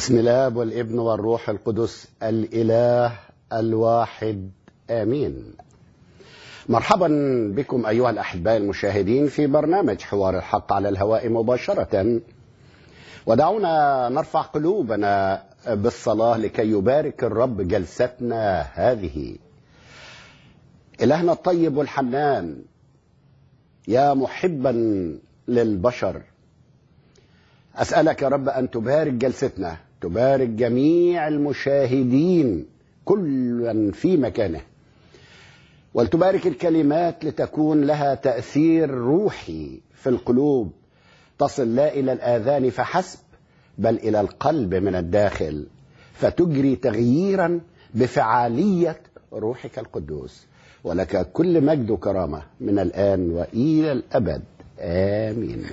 بسم الله والابن والروح القدس الإله الواحد آمين مرحبا بكم أيها الأحباء المشاهدين في برنامج حوار الحق على الهواء مباشرة ودعونا نرفع قلوبنا بالصلاة لكي يبارك الرب جلستنا هذه إلهنا الطيب والحنان يا محبا للبشر أسألك يا رب أن تبارك جلستنا تبارك جميع المشاهدين كلا في مكانه ولتبارك الكلمات لتكون لها تأثير روحي في القلوب تصل لا إلى الآذان فحسب بل إلى القلب من الداخل فتجري تغييرا بفعالية روحك القدوس ولك كل مجد وكرامة من الآن وإلى الأبد آمين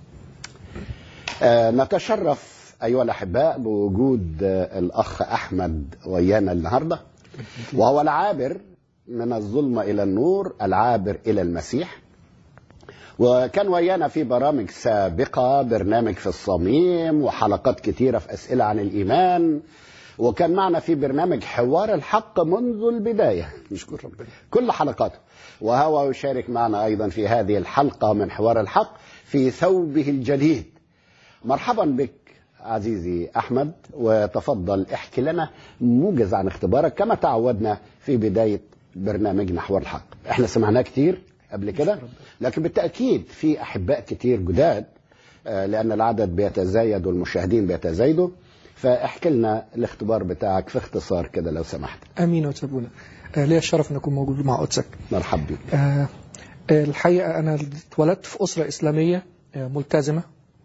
آه نتشرف أيها الأحباء بوجود آه الأخ أحمد ويانا النهاردة وهو العابر من الظلمة إلى النور العابر إلى المسيح وكان ويانا في برامج سابقة برنامج في الصميم وحلقات كتيرة في أسئلة عن الإيمان وكان معنا في برنامج حوار الحق منذ البداية نشكر ربنا كل حلقاته وهو يشارك معنا أيضا في هذه الحلقة من حوار الحق في ثوبه الجديد مرحبا بك عزيزي أحمد وتفضل احكي لنا موجز عن اختبارك كما تعودنا في بداية برنامجنا حوار الحق احنا سمعناه كتير قبل كده لكن بالتأكيد في أحباء كتير جداد لأن العدد بيتزايد والمشاهدين بيتزايدوا فاحكي لنا الاختبار بتاعك في اختصار كده لو سمحت امين وتسابونا آه ليا الشرف ان اكون موجود مع قدسك مرحب بك آه الحقيقه انا اتولدت في اسره اسلاميه آه ملتزمه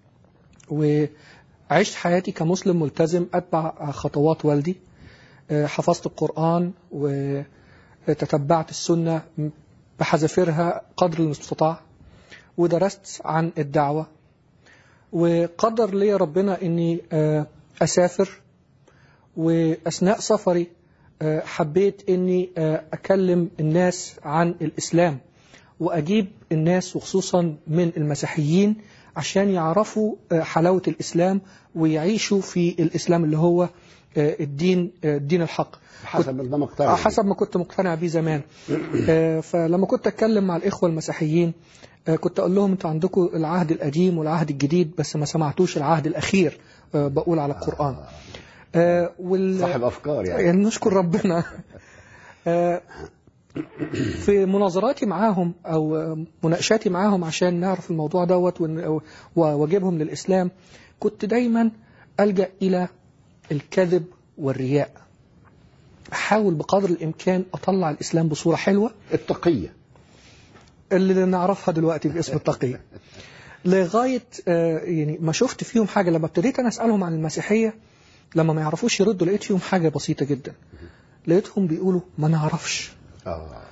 وعشت حياتي كمسلم ملتزم اتبع خطوات والدي آه حفظت القران وتتبعت السنه بحذافيرها قدر المستطاع ودرست عن الدعوه وقدر لي ربنا اني آه أسافر وأثناء سفري حبيت أني أكلم الناس عن الإسلام وأجيب الناس وخصوصا من المسيحيين عشان يعرفوا حلاوة الإسلام ويعيشوا في الإسلام اللي هو الدين الدين الحق حسب ما مقتنع حسب ما كنت مقتنع بيه زمان فلما كنت أتكلم مع الإخوة المسيحيين كنت أقول لهم أنتوا عندكم العهد القديم والعهد الجديد بس ما سمعتوش العهد الأخير بقول على القرآن آه وال... صاحب أفكار يعني, يعني نشكر ربنا آه في مناظراتي معاهم أو مناقشاتي معاهم عشان نعرف الموضوع دوت واجيبهم للإسلام كنت دايما ألجأ إلى الكذب والرياء أحاول بقدر الإمكان أطلع الإسلام بصورة حلوة التقية اللي نعرفها دلوقتي باسم التقية لغاية يعني ما شفت فيهم حاجة لما ابتديت أنا أسألهم عن المسيحية لما ما يعرفوش يردوا لقيت فيهم حاجة بسيطة جدا لقيتهم بيقولوا ما نعرفش آه.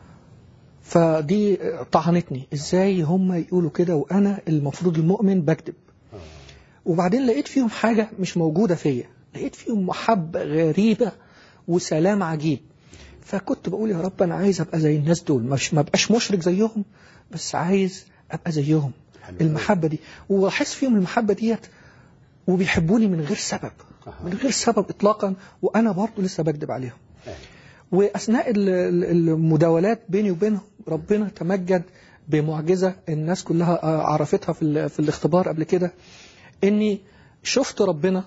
فدي طعنتني ازاي هم يقولوا كده وانا المفروض المؤمن بكذب آه. وبعدين لقيت فيهم حاجة مش موجودة فيا لقيت فيهم محبة غريبة وسلام عجيب فكنت بقول يا رب انا عايز ابقى زي الناس دول مش ما ابقاش مشرك زيهم بس عايز ابقى زيهم المحبة دي وأحس فيهم المحبة ديت وبيحبوني من غير سبب من غير سبب إطلاقا وأنا برضو لسه بكذب عليهم وأثناء المداولات بيني وبينهم ربنا تمجد بمعجزة الناس كلها عرفتها في, في الاختبار قبل كده إني شفت ربنا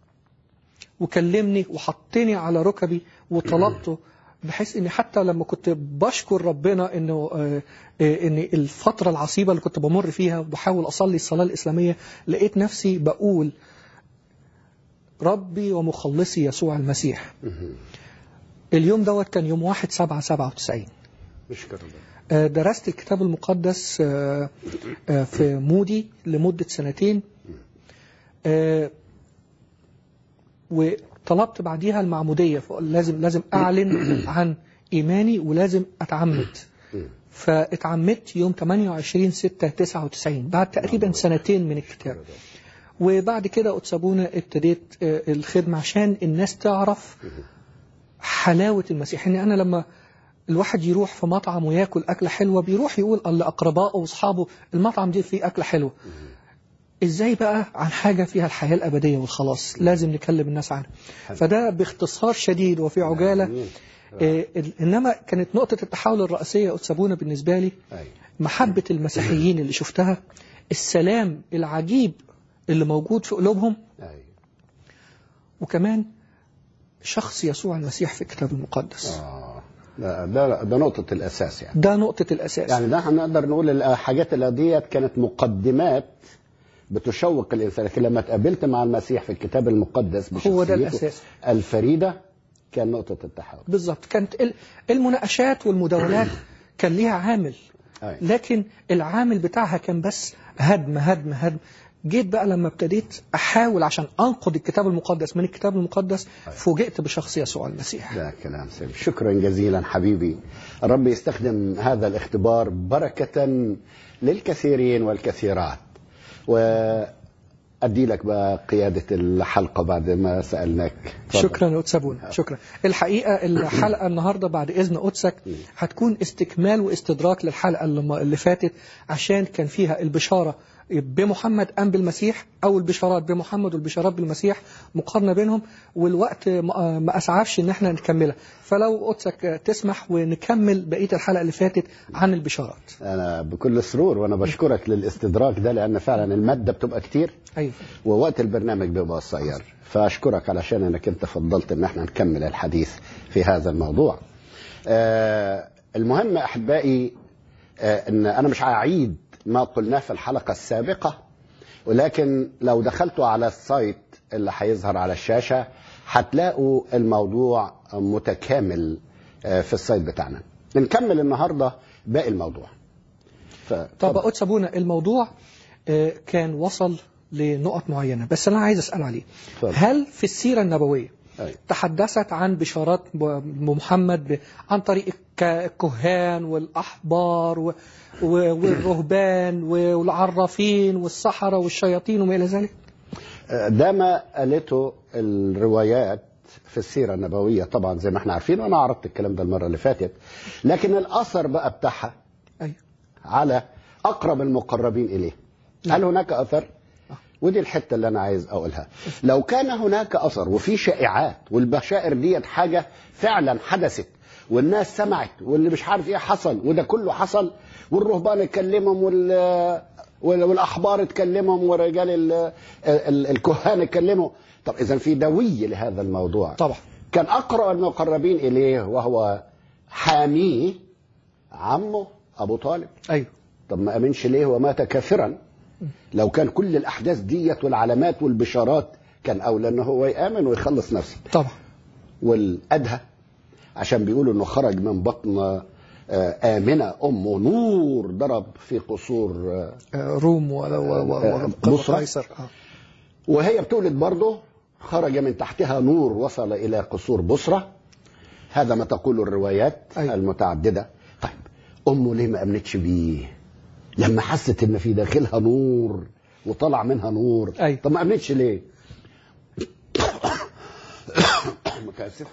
وكلمني وحطني على ركبي وطلبته بحيث اني حتى لما كنت بشكر ربنا انه آه ان الفتره العصيبه اللي كنت بمر فيها وبحاول اصلي الصلاه الاسلاميه لقيت نفسي بقول ربي ومخلصي يسوع المسيح اليوم دوت كان يوم 1 7 97 مشكور آه درست الكتاب المقدس آه في مودي لمده سنتين وطلبت بعديها المعمودية لازم لازم أعلن عن إيماني ولازم أتعمد فاتعمدت يوم 28 6 99 بعد تقريبا سنتين من الكتاب وبعد كده أتسابونا ابتديت الخدمة عشان الناس تعرف حلاوة المسيح إن أنا لما الواحد يروح في مطعم وياكل أكلة حلوة بيروح يقول لأقربائه وأصحابه المطعم دي فيه أكلة حلوة ازاي بقى عن حاجة فيها الحياة الأبدية والخلاص لازم نكلم الناس عنها فده باختصار شديد وفي عجالة جميل. آه، ال- إنما كانت نقطة التحول الرئيسية أتسابونا بالنسبة لي أيوة. محبة المسيحيين اللي شفتها السلام العجيب اللي موجود في قلوبهم أيوة. وكمان شخص يسوع المسيح في الكتاب المقدس آه. ده, ده, ده نقطة الأساس يعني ده نقطة الأساس يعني ده هنقدر نقول الحاجات اللي ديت كانت مقدمات بتشوق الإنسان لكن لما اتقابلت مع المسيح في الكتاب المقدس هو ده بشخصيته الأساس. الفريدة كان نقطة التحول بالظبط كانت ال- المناقشات والمداولات كان ليها عامل أيوة. لكن العامل بتاعها كان بس هدم هدم هدم جيت بقى لما ابتديت احاول عشان انقد الكتاب المقدس من الكتاب المقدس فوجئت بشخص يسوع المسيح ده كلام سليم شكرا جزيلا حبيبي الرب يستخدم هذا الاختبار بركة للكثيرين والكثيرات وأدي لك بقى قيادة الحلقة بعد ما سألناك تفضل. شكرا يا أتسابون شكرا الحقيقة الحلقة النهاردة بعد إذن قدسك هتكون استكمال واستدراك للحلقة اللي اللي فاتت عشان كان فيها البشارة بمحمد أم بالمسيح أو البشارات بمحمد والبشارات بالمسيح مقارنة بينهم والوقت ما ما أسعفش إن احنا نكملها فلو قدسك تسمح ونكمل بقية الحلقة اللي فاتت عن البشارات أنا بكل سرور وأنا بشكرك للاستدراك ده لأن فعلا المادة بتبقى كتير أيوة ووقت البرنامج بيبقى قصير فاشكرك علشان انك انت فضلت ان احنا نكمل الحديث في هذا الموضوع آه المهم احبائي آه ان انا مش هعيد ما قلناه في الحلقه السابقه ولكن لو دخلتوا على السايت اللي هيظهر على الشاشه هتلاقوا الموضوع متكامل آه في السايت بتاعنا نكمل النهارده باقي الموضوع طب فتفضل. قدس أبونا الموضوع آه، كان وصل لنقط معينة بس أنا عايز أسأل عليه اتفضل. هل في السيرة النبوية أيوة. تحدثت عن بشارات ب- محمد ب- عن طريق الك- الكهان والأحبار و- و- والرهبان والعرافين والسحرة والشياطين وما إلى ذلك ده ما قالته الروايات في السيرة النبوية طبعا زي ما احنا عارفين وانا عرضت الكلام ده المرة اللي فاتت لكن الأثر بقى بتاعها أيوة. على أقرب المقربين إليه هل هناك أثر؟ ودي الحتة اللي أنا عايز أقولها لو كان هناك أثر وفي شائعات والبشائر ديت حاجة فعلا حدثت والناس سمعت واللي مش عارف ايه حصل وده كله حصل والرهبان اتكلمهم وال وال- والاحبار اتكلمهم ورجال ال- ال- الكهان اتكلموا طب اذا في دوي لهذا الموضوع طبعا كان اقرب المقربين اليه وهو حاميه عمه ابو طالب أيوة طب ما امنش ليه ومات كافرا لو كان كل الاحداث ديت والعلامات والبشارات كان اولى ان هو يامن ويخلص نفسه طبعا والادهى عشان بيقولوا انه خرج من بطن آه، آمنة أمه نور ضرب في قصور آه، آه، روم و- و- و- آه، و- بصرة. وقيصر آه. وهي بتولد برضه خرج من تحتها نور وصل إلى قصور بصرة هذا ما تقول الروايات أيوة. المتعددة طيب أمه ليه ما أمنتش بيه لما حست إن في داخلها نور وطلع منها نور أيوة. طب ما أمنتش ليه متأسف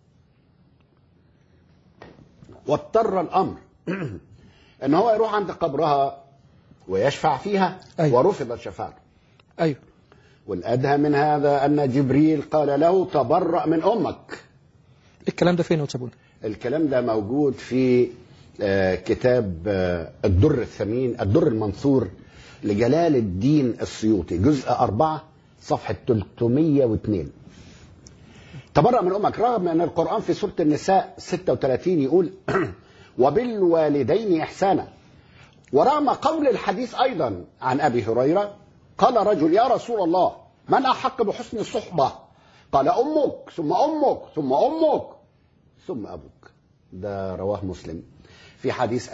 واضطر الأمر إن هو يروح عند قبرها ويشفع فيها أيوة. ورفضت شفاعته أيوة والأدهى من هذا أن جبريل قال له تبرأ من أمك الكلام ده فين يا أتسابون الكلام ده موجود في آه، كتاب آه، الدر الثمين الدر المنثور لجلال الدين السيوطي جزء أربعة صفحة 302 تبرأ من أمك رغم أن القرآن في سورة النساء 36 يقول وبالوالدين إحسانا ورغم قول الحديث أيضا عن أبي هريرة قال رجل يا رسول الله من أحق بحسن الصحبة قال أمك ثم أمك ثم أمك ثم أبوك ده رواه مسلم في حديث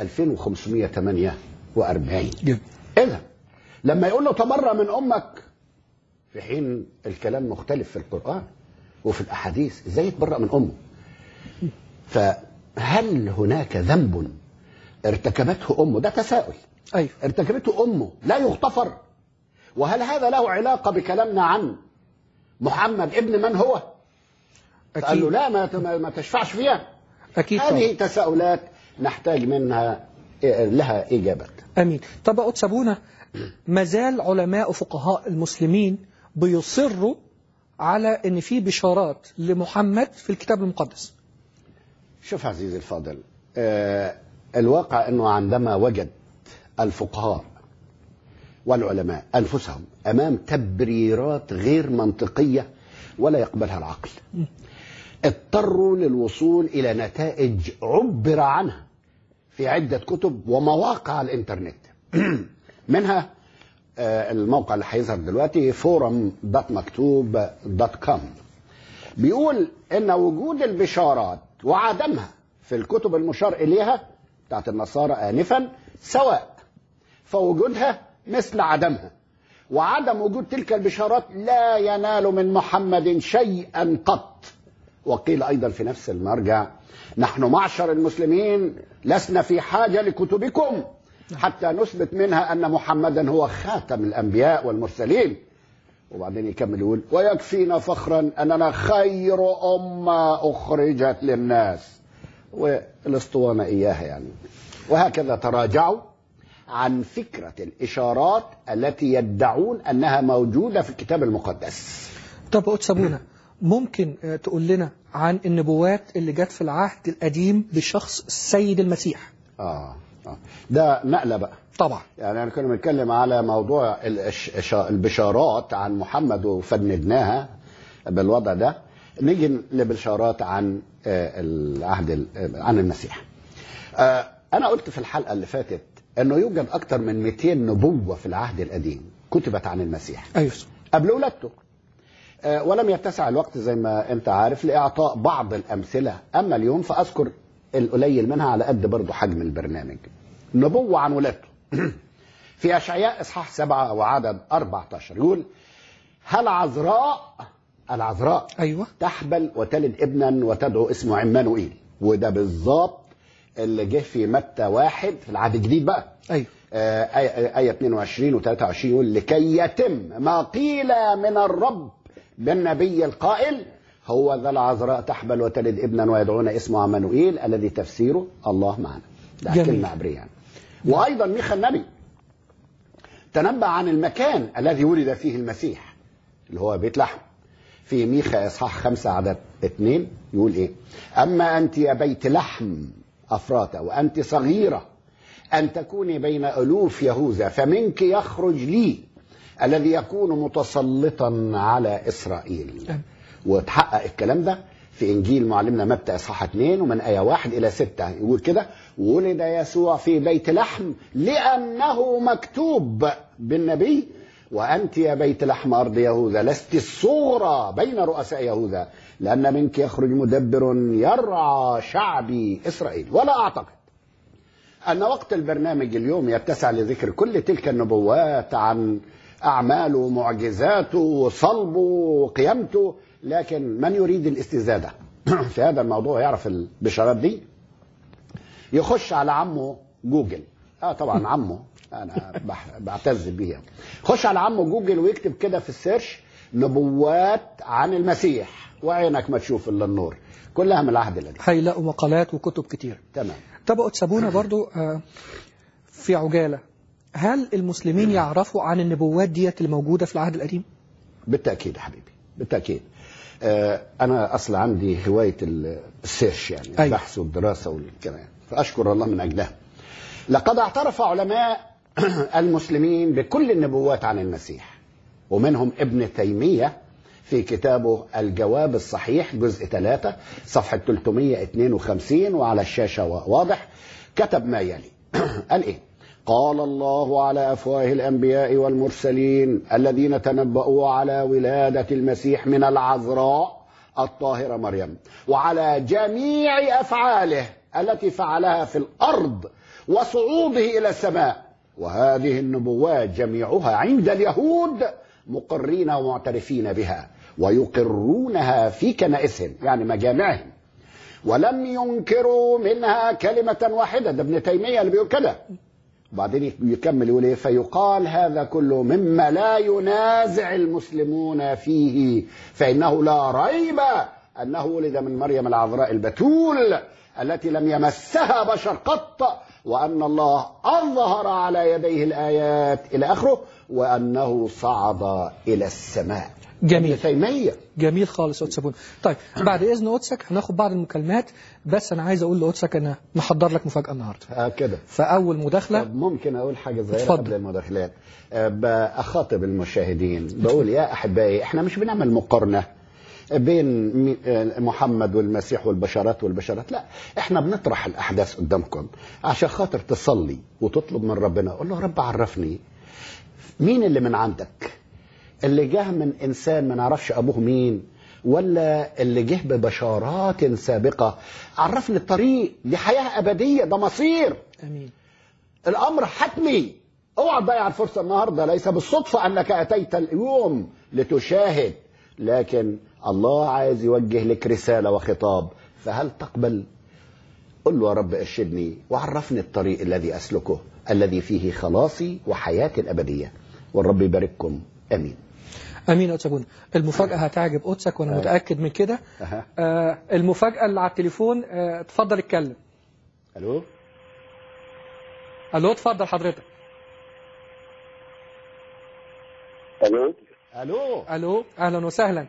2548 جميل إذا لما يقول له تبرأ من أمك في حين الكلام مختلف في القرآن وفي الأحاديث إزاي يتبرأ من أمه فهل هناك ذنب ارتكبته أمه ده تساؤل أيوة ارتكبته أمه لا يغتفر وهل هذا له علاقة بكلامنا عن محمد ابن من هو قال له أكيد لا ما ما- ما تشفعش فيها أكيد طبعا. هذه تساؤلات نحتاج منها لها إجابة امين طب يا قدس ابونا ما زال علماء وفقهاء المسلمين بيصروا على ان في بشارات لمحمد في الكتاب المقدس شوف عزيزي الفاضل آه الواقع أنه عندما وجد الفقهاء والعلماء أنفسهم أمام تبريرات غير منطقية ولا يقبلها العقل اضطروا للوصول إلى نتائج عبر عنها في عدة كتب ومواقع على الإنترنت منها آه، الموقع اللي هيظهر دلوقتي فورم دوت مكتوب دوت كوم بيقول ان وجود البشارات وعدمها في الكتب المشار اليها بتاعت النصارى انفا سواء فوجودها مثل عدمها وعدم وجود تلك البشارات لا ينال من محمد شيئا قط وقيل ايضا في نفس المرجع نحن معشر المسلمين لسنا في حاجه لكتبكم حتى نثبت منها ان محمدا هو خاتم الانبياء والمرسلين وبعدين يكمل يقول ويكفينا فخرا اننا خير امه اخرجت للناس والاسطوانه اياها يعني وهكذا تراجعوا عن فكره الاشارات التي يدعون انها موجوده في الكتاب المقدس طب يا قدس ابونا ممكن آه، تقول لنا عن النبوات اللي جت في العهد القديم بشخص السيد المسيح اه, آه. ده نقله بقى طبعا يعني انا كنا بنتكلم على موضوع الإش- إش- البشارات عن محمد وفندناها بالوضع ده نيجي لبشارات عن آه، العهد ال- آه، عن المسيح آه، انا قلت في الحلقه اللي فاتت انه يوجد اكثر من 200 نبوه في العهد القديم كتبت عن المسيح ايوه قبل ولادته آه، ولم يتسع الوقت زي ما انت عارف لاعطاء بعض الامثله اما اليوم فاذكر القليل منها على قد برضه حجم البرنامج نبوه عن ولادته في اشعياء اصحاح سبعة وعدد 14 يقول هل عذراء العذراء ايوه تحبل وتلد ابنا وتدعو اسمه عمانوئيل وده بالظبط اللي جه في متى واحد في العهد الجديد بقى ايوه آه، آية آية 22 و 23 يقول لكي يتم ما قيل من الرب بالنبي القائل هو ذا العذراء تحبل وتلد ابنا ويدعون اسمه عمانوئيل الذي تفسيره الله معنا ده جميل. كلمة عبرية يعني. وأيضا ميخا النبي تنبأ عن المكان الذي ولد فيه المسيح اللي هو بيت لحم في ميخا إصحاح خمسة عدد اثنين يقول إيه أما أنت يا بيت لحم أفراتا وأنت صغيرة أن تكوني بين ألوف يهوذا فمنك يخرج لي الذي يكون متسلطا على إسرائيل أم. وتحقق الكلام ده في إنجيل معلمنا متى إصحاح 2 ومن آية 1 إلى 6 يقول كده ولد يسوع في بيت لحم لأنه مكتوب بالنبي وأنت يا بيت لحم أرض يهوذا لست الصغرى بين رؤساء يهوذا لأن منك يخرج مدبر يرعى شعبي إسرائيل ولا أعتقد أن وقت البرنامج اليوم يتسع لذكر كل تلك النبوات عن أعماله ومعجزاته وصلبه وقيامته لكن من يريد الاستزادة في هذا الموضوع يعرف البشارات دي يخش على عمه جوجل اه طبعا عمه انا بح- بعتز بيه خش على عمه جوجل ويكتب كده في السيرش نبوات عن المسيح وعينك ما تشوف الا النور كلها من العهد القديم هيلاقوا مقالات وكتب كتير تمام طب يا قدس ابونا برضو آه، في عجاله هل المسلمين يعرفوا عن النبوات ديت اللي موجوده في العهد القديم؟ بالتاكيد يا حبيبي بالتاكيد آه، انا اصلا عندي هوايه ال- السيرش يعني أيوة. البحث والدراسه والكلام فاشكر الله من اجلها لقد اعترف علماء المسلمين بكل النبوات عن المسيح ومنهم ابن تيميه في كتابه الجواب الصحيح جزء 3 صفحه 352 وعلى الشاشه واضح كتب ما يلي قال ايه قال الله على افواه الانبياء والمرسلين الذين تنبأوا على ولاده المسيح من العذراء الطاهره مريم وعلى جميع افعاله التي فعلها في الارض وصعوده الى السماء وهذه النبوات جميعها عند اليهود مقرين ومعترفين بها ويقرونها في كنائسهم يعني مجامعهم ولم ينكروا منها كلمة واحدة ده ابن تيمية اللي بيقول كده وبعدين يكمل يقول ايه فيقال هذا كله مما لا ينازع المسلمون فيه فإنه لا ريب أنه ولد من مريم العذراء البتول التي لم يمسها بشر قط وأن الله أظهر على يديه الآيات إلى آخره وأنه صعد إلى السماء جميل ابن تيمية جميل خالص يا أستاذ طيب بعد إذن قدسك هناخد بعض المكالمات بس أنا عايز أقول لقدسك أنا محضر لك مفاجأة النهاردة آه كده فأول مداخلة طب ممكن أقول حاجة صغيرة اتفضل. قبل المداخلات آه، بأخاطب المشاهدين بقول يا أحبائي إحنا مش بنعمل مقارنة بين مي- آه، محمد والمسيح والبشرات والبشرات لا احنا بنطرح الاحداث قدامكم عشان خاطر تصلي وتطلب من ربنا قول له يا رب عرفني مين اللي من عندك اللي جه من انسان ما نعرفش ابوه مين ولا اللي جه ببشارات سابقه عرفني الطريق دي حياه ابديه ده مصير أمين الامر حتمي اوعى تضيع الفرصه النهارده ليس بالصدفه انك اتيت اليوم لتشاهد لكن الله عايز يوجه لك رساله وخطاب فهل تقبل قل له يا رب ارشدني وعرفني الطريق الذي اسلكه الذي فيه خلاصي وحياتي الابديه والرب يبارككم امين امين يا أستاذ المفاجاه هتعجب قدسك وانا آه. متاكد من كده أها. آه المفاجاه اللي على التليفون آه اتفضل اتكلم الو الو اتفضل حضرتك الو الو الو اهلا وسهلا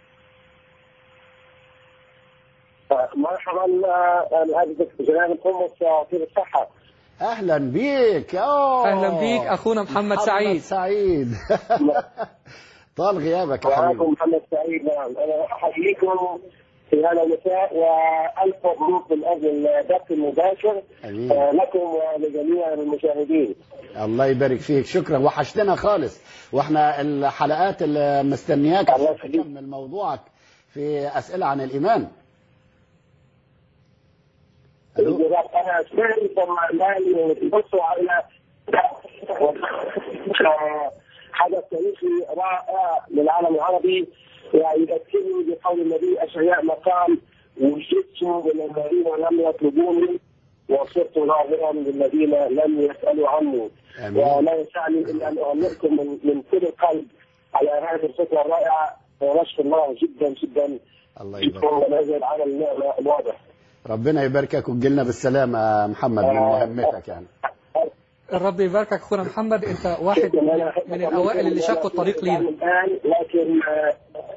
مرحبا الهدف جناب القمص يعطيك الصحة اهلا بيك أوه. اهلا بيك اخونا محمد سعيد سعيد طال غيابك يا ومعكم حبيبي محمد سعيد نعم أنا أحييكم في هذا المساء وألف مبروك من أجل البث المباشر امين آه، لكم ولجميع المشاهدين الله يبارك فيك شكرا وحشتنا خالص واحنا الحلقات اللي مستنياك الله عشان يخليك. تكمل موضوعك في اسئله عن الايمان الو أنا سمعت ثم الآن بصوا على حدث تاريخي رائع للعالم العربي ويذكرني بقول النبي أشعياء مقام وجدت من الذين لم يطلبوني وصرت ظاهرا للذين لم يسألوا عني امين ولا يسعني الا ان اهنئكم من من كل القلب على هذه الفكره الرائعه ونشكر الله جدا جدا الله فيكم يبارك ونزل العمل النعمه الواضح. ربنا يباركك وتجيلنا بالسلامه يا محمد من مهمتك يعني الرب يباركك اخونا محمد انت واحد من, من الاوائل اللي شقوا الطريق لينا الان لكن آه،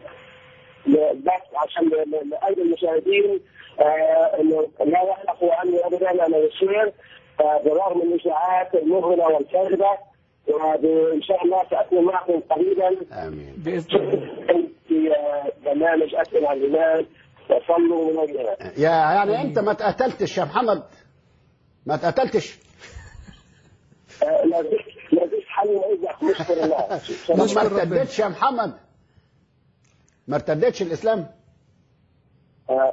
بس عشان ل- ل- لاجل المشاهدين آه، انه لا يحلقوا عني ابدا انا يسير آه، برغم الاشاعات المهمله والكاذبه وان شاء الله ساكون معكم قريبا امين باذن الله في آه، برنامج اسئله عن الايمان وصلوا من اجلها. يا يعني انت ما اتقتلتش يا محمد ما اتقتلتش آه، لا زلت لا زلت حي واذا نشكر الله. ما نشكر ربنا. ارتدتش يا محمد ما ارتدتش الاسلام آه،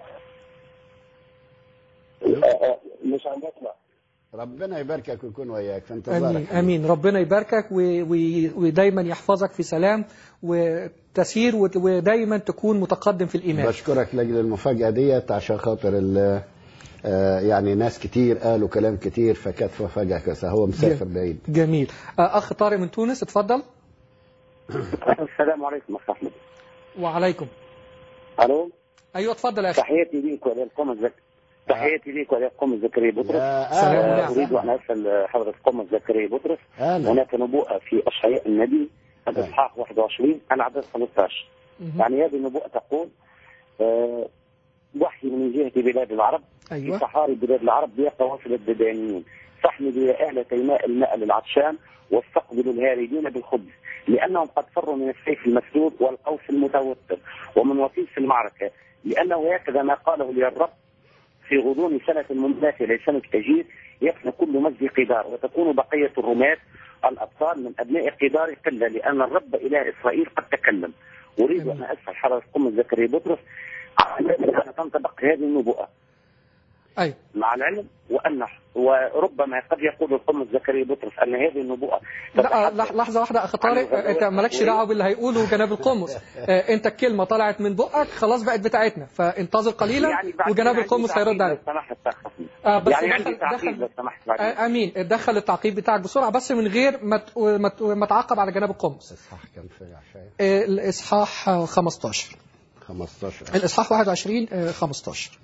آه، آه، مش عم بسمع. ربنا يباركك ويكون وياك في امين انتظارك امين ربنا يباركك و- و- ودايما يحفظك في سلام وتسير وت- ودايما تكون متقدم في الايمان بشكرك لاجل المفاجاه ديت عشان خاطر ال آه، يعني ناس كتير قالوا كلام كتير فكانت مفاجاه كويسه هو مسافر بعيد جميل آه، اخ طارق من تونس اتفضل السلام عليكم اخ احمد. وعليكم الو ايوه اتفضل يا اخي تحياتي ليك وللقوم الزك... تحياتي ليك وللقوم الزكريا بطرس يا سلام اهلا عليكم. اريد ان اسال حضره قوم الزكريا بطرس اهلا هناك نبوءه في اشعياء النبي الاصحاح 21 العدد 15 مهم. يعني هذه النبوءه تقول آه، وحي من جهه بلاد العرب في ايوه صحاري بلاد العرب بها قوافل الددانيين فاحملوا يا اهل تيماء الماء للعطشان واستقبلوا الهاربين بالخبز لانهم قد فروا من السيف المسدود والقوس المتوتر ومن وطيس المعركه لانه هكذا ما قاله لي الرب في غضون سنه مماثله لسنه اجير يفنى كل مجد قدار وتكون بقيه الرماة الابطال من ابناء قدار قله لان الرب اله اسرائيل قد تكلم اريد ان اسال حضره قم زكريا بطرس على ان تنطبق هذه النبوءه ايوه مع العلم وان وربما قد يقول القم زكريا بطرس ان هذه النبوءه لا تتحدث لح- لحظه واحده اخ طارق عن آه، انت مالكش الغزوات دعوه باللي هيقوله جناب القمص آه، انت الكلمه طلعت من بقك خلاص بقت بتاعتنا فانتظر قليلا بعد وجناب عندي القمص تعقيب هيرد لو عليك سمحت أخي. آه، بس يعني دخل- عندي تعقيب دخل- لو سمحت بعد آه، امين اتدخل التعقيب بتاعك بسرعه بس من غير ما ت- ما ت- ما تعقب على جناب القمص اصحاح كم في عشاء آه، الاصحاح آه، 15 15 الإصحاح 21 آه، 15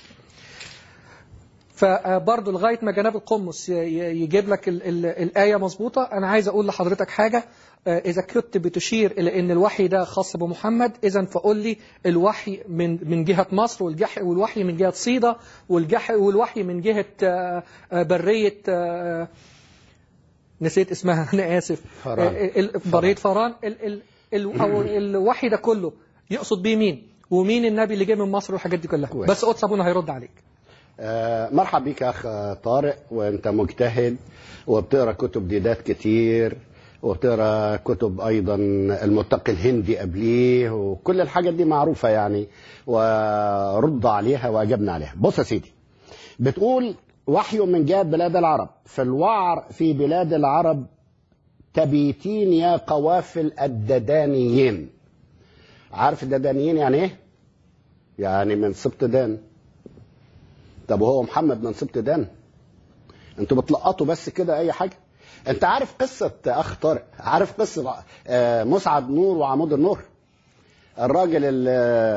فبرضه لغاية ما جناب القمص ي- ي- يجيب لك ال ال الآية مظبوطة أنا عايز أقول لحضرتك حاجة آه، إذا كنت بتشير إلى أن الوحي ده خاص بمحمد إذا فقول لي الوحي من من جهة مصر والجح والوحي من جهة صيدا والجح والوحي من جهة آه، آه، برية آه، نسيت اسمها أنا آسف فاران. آه، ال- برية فاران ال ال ال أو الوحي ده كله يقصد بيه مين ومين النبي اللي جه من مصر والحاجات دي كلها كويس. بس قدس أبونا هيرد عليك آه، مرحب بك يا اخ طارق وانت مجتهد وبتقرا كتب ديدات كتير وبتقرا كتب ايضا المتقي الهندي قبليه وكل الحاجات دي معروفه يعني ورد عليها واجبنا عليها بص يا سيدي بتقول وحي من جهه بلاد العرب في الوعر في بلاد العرب تبيتين يا قوافل الددانيين عارف الددانيين يعني ايه يعني من سبط دان طب وهو محمد من سبط دان انتوا بتلقطوا بس كده اي حاجه انت عارف قصه اخ طارق عارف قصه آه، مسعد نور وعمود النور الراجل ال-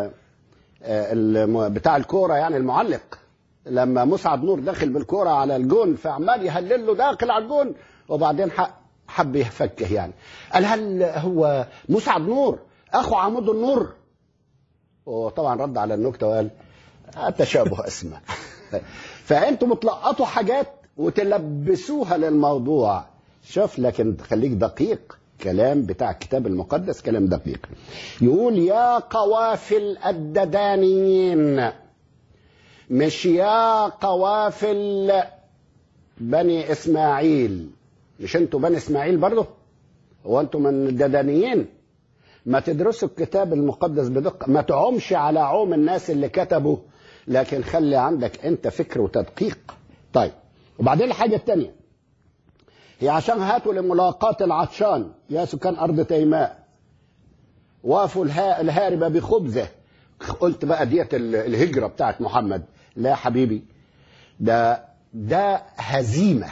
آه، الم- بتاع الكوره يعني المعلق لما مسعد نور داخل بالكوره على الجون فعمال يهلل له داخل على الجون وبعدين ح- حب يفكه يعني قال هل هو مسعد نور اخو عمود النور وطبعا رد على النكته وقال تشابه اسماء فانتوا بتلقطوا حاجات وتلبسوها للموضوع شوف لكن خليك دقيق كلام بتاع الكتاب المقدس كلام دقيق يقول يا قوافل الددانيين مش يا قوافل بني اسماعيل مش انتوا بني اسماعيل برضه هو انتوا من الددانيين ما تدرسوا الكتاب المقدس بدقة ما تعومش على عوم الناس اللي كتبوا لكن خلي عندك انت فكر وتدقيق طيب وبعدين الحاجة التانية هي عشان هاتوا لملاقاة العطشان يا سكان أرض تيماء وقفوا الها- الهاربة بخبزه قلت بقى ديت ال- الهجرة بتاعت محمد لا يا حبيبي ده ده هزيمة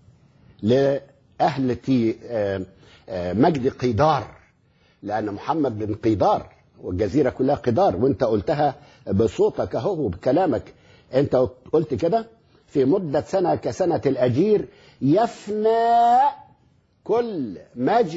لأهل تي آه، آه، مجد قيدار لأن محمد بن قيدار والجزيرة كلها قيدار وانت قلتها بصوتك اهو وبكلامك انت قلت كده في مدة سنة كسنة الأجير يفنى كل مجد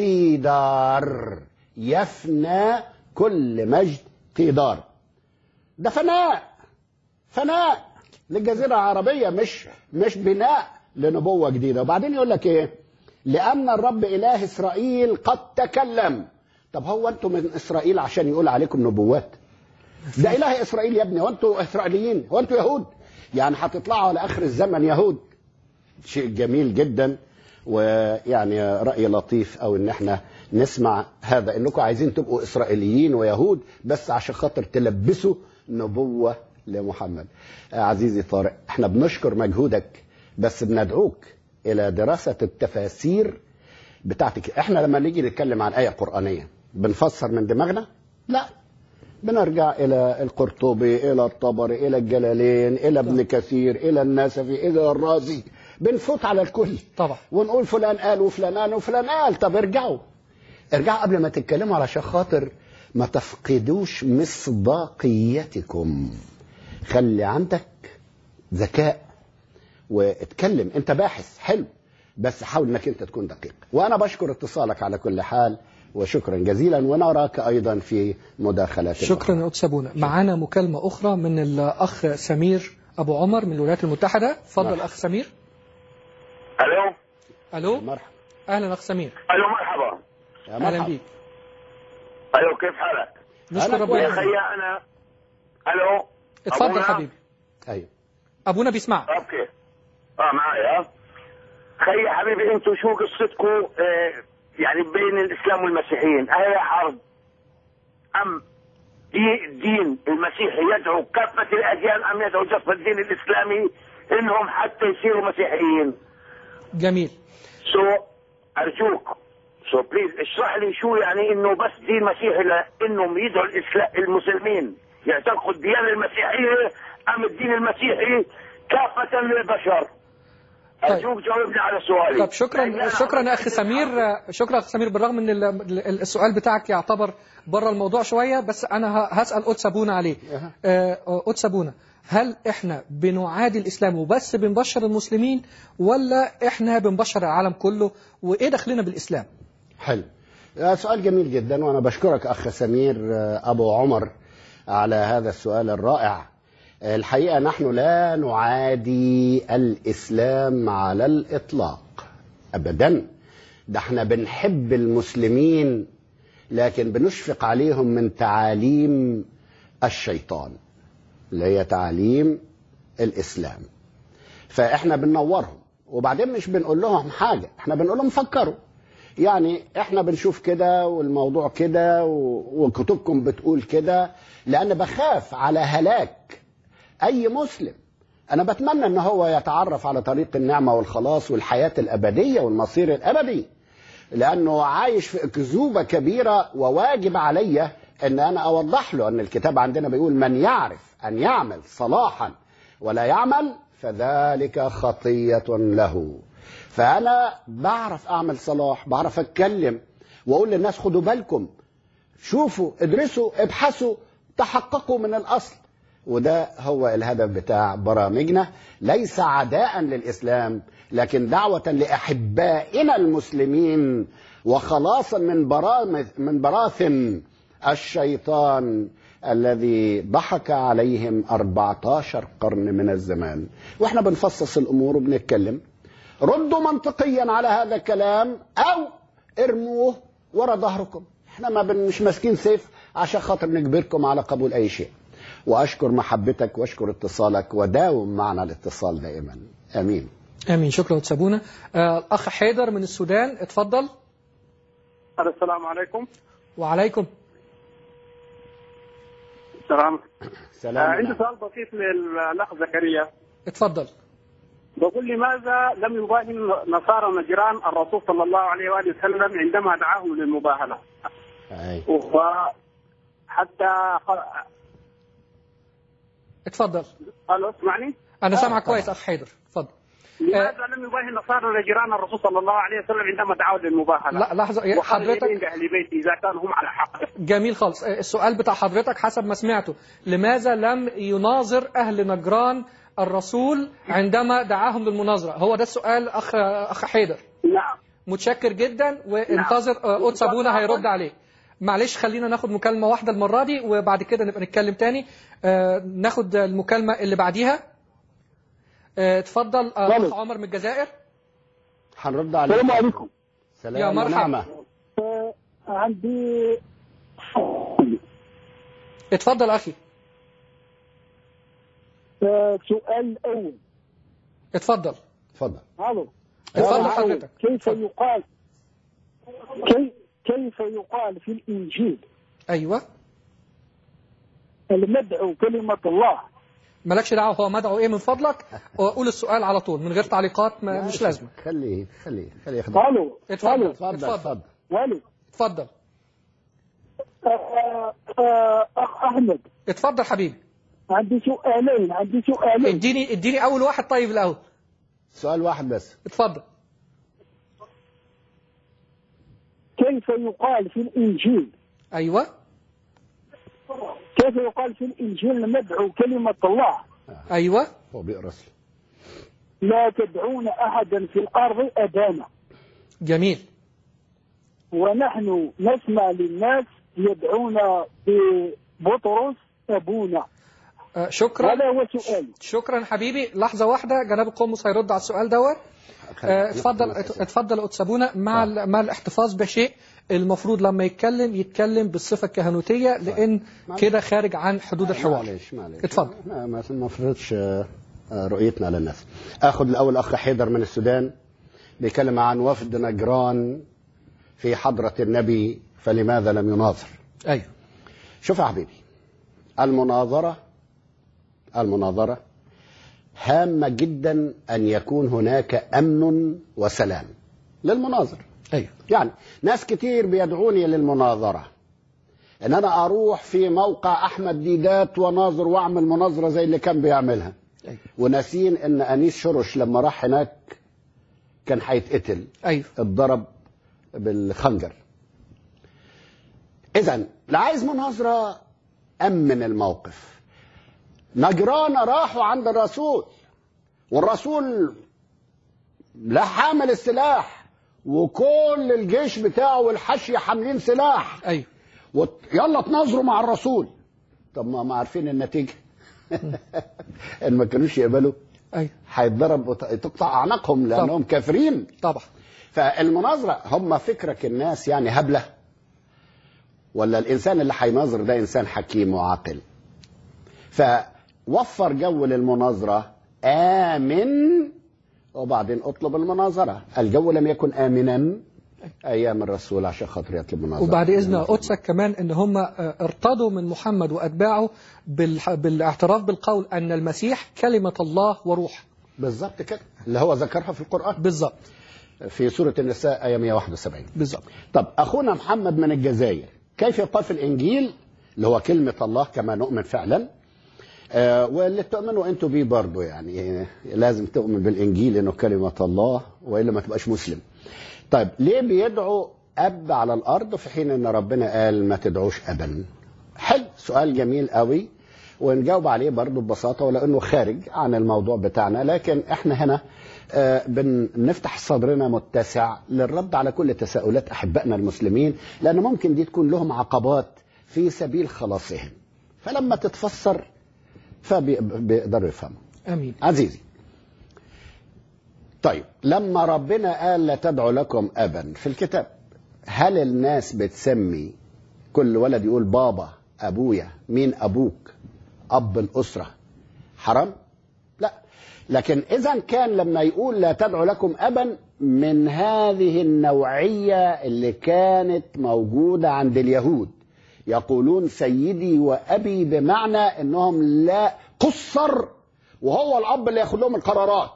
قيدار يفنى كل مجد قيدار ده فناء فناء للجزيرة العربية مش مش بناء لنبوة جديدة وبعدين يقول لك ايه لأن الرب إله إسرائيل قد تكلم طب هو أنتم من إسرائيل عشان يقول عليكم نبوات ده إله إسرائيل يا ابني وأنتوا إسرائيليين وأنتوا يهود يعني هتطلعوا على آخر الزمن يهود شيء جميل جدا ويعني رأي لطيف أو إن احنا نسمع هذا إنكم عايزين تبقوا إسرائيليين ويهود بس عشان خاطر تلبسوا نبوة لمحمد آه، عزيزي طارق احنا بنشكر مجهودك بس بندعوك إلى دراسة التفاسير بتاعتك احنا لما نيجي نتكلم عن آية قرآنية بنفسر من دماغنا لا بنرجع إلى القرطبي إلى الطبري إلى الجلالين إلى ابن كثير إلى النسفي إلى الرازي بنفوت على الكل طبعا ونقول فلان قال وفلان قال وفلان قال طب ارجعوا ارجعوا قبل ما تتكلموا علشان خاطر ما تفقدوش مصداقيتكم خلي عندك ذكاء واتكلم انت باحث حلو بس حاول انك انت تكون دقيق وانا بشكر اتصالك على كل حال وشكرا جزيلا ونراك ايضا في مداخلات شكرا يا قدس ابونا معانا مكالمه اخرى من الاخ سمير ابو عمر من الولايات المتحده اتفضل مرحبا. اخ سمير الو الو مرحبا اهلا اخ سمير الو مرحبا يا اهلا مرحبا بيك الو كيف حالك؟ نشكر أنا ربنا يا كويس. اخي انا الو اتفضل أبونا؟ حبيبي ايوه ابونا بيسمعك اوكي اه معي اه خي يا حبيبي انتم شو قصتكم آه يعني بين الاسلام والمسيحيين اهي حرب ام دي- الدين المسيحي يدعو كافه الاديان ام يدعو جسد الدين الاسلامي انهم حتى يصيروا مسيحيين جميل سو ارجوك سو بليز اشرح لي شو يعني انه بس دين مسيحي لانهم يدعوا الاسلام المسلمين يعتنقوا الديانه المسيحيه ام الدين المسيحي كافه للبشر ارجوك جاوبني على سؤالي طب شكرا شكرا يا اخي سمير شكرا اخي سمير بالرغم ان ال- ال- السؤال بتاعك يعتبر بره الموضوع شويه بس انا ه- هسال قدس ابونا عليه أها. آه، قدس ابونا هل احنا بنعادي الاسلام وبس بنبشر المسلمين ولا احنا بنبشر العالم كله وايه دخلنا بالاسلام حلو آه، سؤال جميل جدا وانا بشكرك اخ سمير آه، ابو عمر على هذا السؤال الرائع آه، الحقيقه نحن لا نعادي الاسلام على الاطلاق ابدا ده احنا بنحب المسلمين لكن بنشفق عليهم من تعاليم الشيطان اللي هي تعاليم الاسلام فاحنا بننورهم وبعدين مش بنقول لهم حاجه احنا بنقول لهم فكروا يعني احنا بنشوف كده والموضوع كده و- وكتبكم بتقول كده لان بخاف على هلاك اي مسلم انا بتمنى ان هو يتعرف على طريق النعمه والخلاص والحياه الابديه والمصير الابدي لانه عايش في اكذوبه كبيره وواجب علي ان انا اوضح له ان الكتاب عندنا بيقول من يعرف ان يعمل صلاحا ولا يعمل فذلك خطيه له فانا بعرف اعمل صلاح بعرف اتكلم واقول للناس خدوا بالكم شوفوا ادرسوا ابحثوا تحققوا من الاصل وده هو الهدف بتاع برامجنا ليس عداء للاسلام لكن دعوه لاحبائنا المسلمين وخلاصا من برامج من براثن الشيطان الذي ضحك عليهم 14 قرن من الزمان واحنا بنفصص الامور وبنتكلم ردوا منطقيا على هذا الكلام او ارموه ورا ظهركم احنا ما بن- مش ماسكين سيف عشان خاطر نجبركم على قبول اي شيء واشكر محبتك واشكر اتصالك وداوم معنا الاتصال دائما امين امين شكرا قدس ابونا آه، الاخ حيدر من السودان اتفضل السلام عليكم وعليكم السلام سلام آه، عندي عليكم. سؤال بسيط للاخ زكريا اتفضل بقول لماذا لم يباهي نصارى نجران الرسول صلى الله عليه واله وسلم عندما دعاهم للمباهله أي. وحتى اتفضل الو اسمعني انا آه، سامعك طبعا. كويس اخ حيدر اتفضل لماذا لم يباهي نصارى نجران الرسول صلى الله عليه وسلم عندما دعوا للمباهله لا لحظه يا وقال حضرتك يدين لاهل بيتي اذا كانوا هم على حق جميل خالص السؤال بتاع حضرتك حسب ما سمعته لماذا لم يناظر أهل نجران الرسول عندما دعاهم للمناظرة هو ده السؤال أخ, أخ حيدر نعم متشكر جدا وانتظر آه، قدس أبونا هيرد عليك معلش خلينا ناخد مكالمة واحدة المرة دي وبعد كده نبقى نتكلم تاني آه، ناخد المكالمة اللي بعديها آه، اتفضل آه، أخ عمر من الجزائر هنرد عليك السلام عليكم سلام يا مرحبا. ونعمة. آه، عندي اتفضل أخي آه، سؤال أول اتفضل اتفضل الو اتفضل السؤال حضرتك. الأول، كيف اتفضل. يقال كي كيف يقال في الإنجيل أيوه المدعو كلمة الله مالكش دعوه هو مدعو ايه من فضلك وقول السؤال على طول من غير تعليقات ما مش لازمه خليه خليه خليه ياخد الو اتفضل الو اتفضل اتفضل اتفضل الو اتفضل آه، آه، أخ أحمد اتفضل حبيبي عندي سؤالين عندي سؤالين اديني اديني اول واحد طيب الاول سؤال واحد بس اتفضل كيف يقال في الإنجيل ايوه كيف يقال في الإنجيل المدعو كلمة الله ايوه هو بيقرا أصلاً. لا تدعون أحدا في الأرض أبانا جميل ونحن نسمع للناس يدعون ببطرس أبونا آه شكرا هذا هو سؤالي شكرا حبيبي لحظه واحده جناب القمص هيرد على السؤال دوت آه، اتفضل اتفضل اتسابونا مع ال- مع الاحتفاظ بشيء المفروض لما يتكلم يتكلم بالصفه الكهنوتيه لان كده خارج عن حدود الحوار معلش معلش اتفضل. ما ما ما نفرضش آه، آه، رؤيتنا للناس اخذ الاول اخ حيدر من السودان بيتكلم عن وفد نجران في حضرة النبي فلماذا لم يناظر ايوه شوف يا حبيبي المناظرة المناظرة هامة جدا أن يكون هناك أمن وسلام للمناظر ايوه يعني ناس كتير بيدعوني للمناظرة ان انا اروح في موقع احمد ديدات وناظر واعمل مناظرة زي اللي كان بيعملها أيوة. وناسين ان انيس شرش لما راح هناك كان هيتقتل ايوه اتضرب بالخنجر اذا اللي عايز مناظره امن الموقف نجران راحوا عند الرسول والرسول لا حامل السلاح وكل الجيش بتاعه والحشية حاملين سلاح ايوه وت- يلا تناظروا مع الرسول طب ما ما عارفين النتيجة ان ما كانوش يقبلوا ايوه هيتضرب وتقطع اعناقهم لانهم كافرين طبعا فالمناظرة هم فكرك الناس يعني هبلة ولا الإنسان اللي هيناظر ده إنسان حكيم وعاقل فوفر جو للمناظرة آمن وبعدين اطلب المناظرة الجو لم يكن آمنا أيام الرسول عشان خاطر يطلب مناظرة وبعد اذن قدسك كمان ان هم آه، ارتضوا من محمد واتباعه بالح- بالاعتراف بالقول ان المسيح كلمه الله وروح بالظبط كده اللي هو ذكرها في القرآن بالظبط في سورة النساء آية 171 بالظبط طب اخونا محمد من الجزائر كيف يقال في الانجيل اللي هو كلمه الله كما نؤمن فعلا آه واللي تؤمنوا انتوا بيه برضه يعني آه، لازم تؤمن بالانجيل انه كلمه الله والا ما تبقاش مسلم طيب ليه بيدعوا اب على الارض في حين ان ربنا قال ما تدعوش ابا حلو سؤال جميل قوي ونجاوب عليه برضه ببساطه ولانه خارج عن الموضوع بتاعنا لكن احنا هنا آه، بنفتح صدرنا متسع للرد على كل تساؤلات احبائنا المسلمين لان ممكن دي تكون لهم عقبات في سبيل خلاصهم فلما تتفسر فبيقدروا يفهموا امين عزيزي طيب لما ربنا قال لا تدعوا لكم ابا في الكتاب هل الناس بتسمي كل ولد يقول بابا ابويا مين ابوك اب الاسره حرام لا لكن اذا كان لما يقول لا تدعوا لكم ابا من هذه النوعيه اللي كانت موجوده عند اليهود يقولون سيدي وابي بمعنى انهم لا قصر وهو الاب اللي ياخد لهم القرارات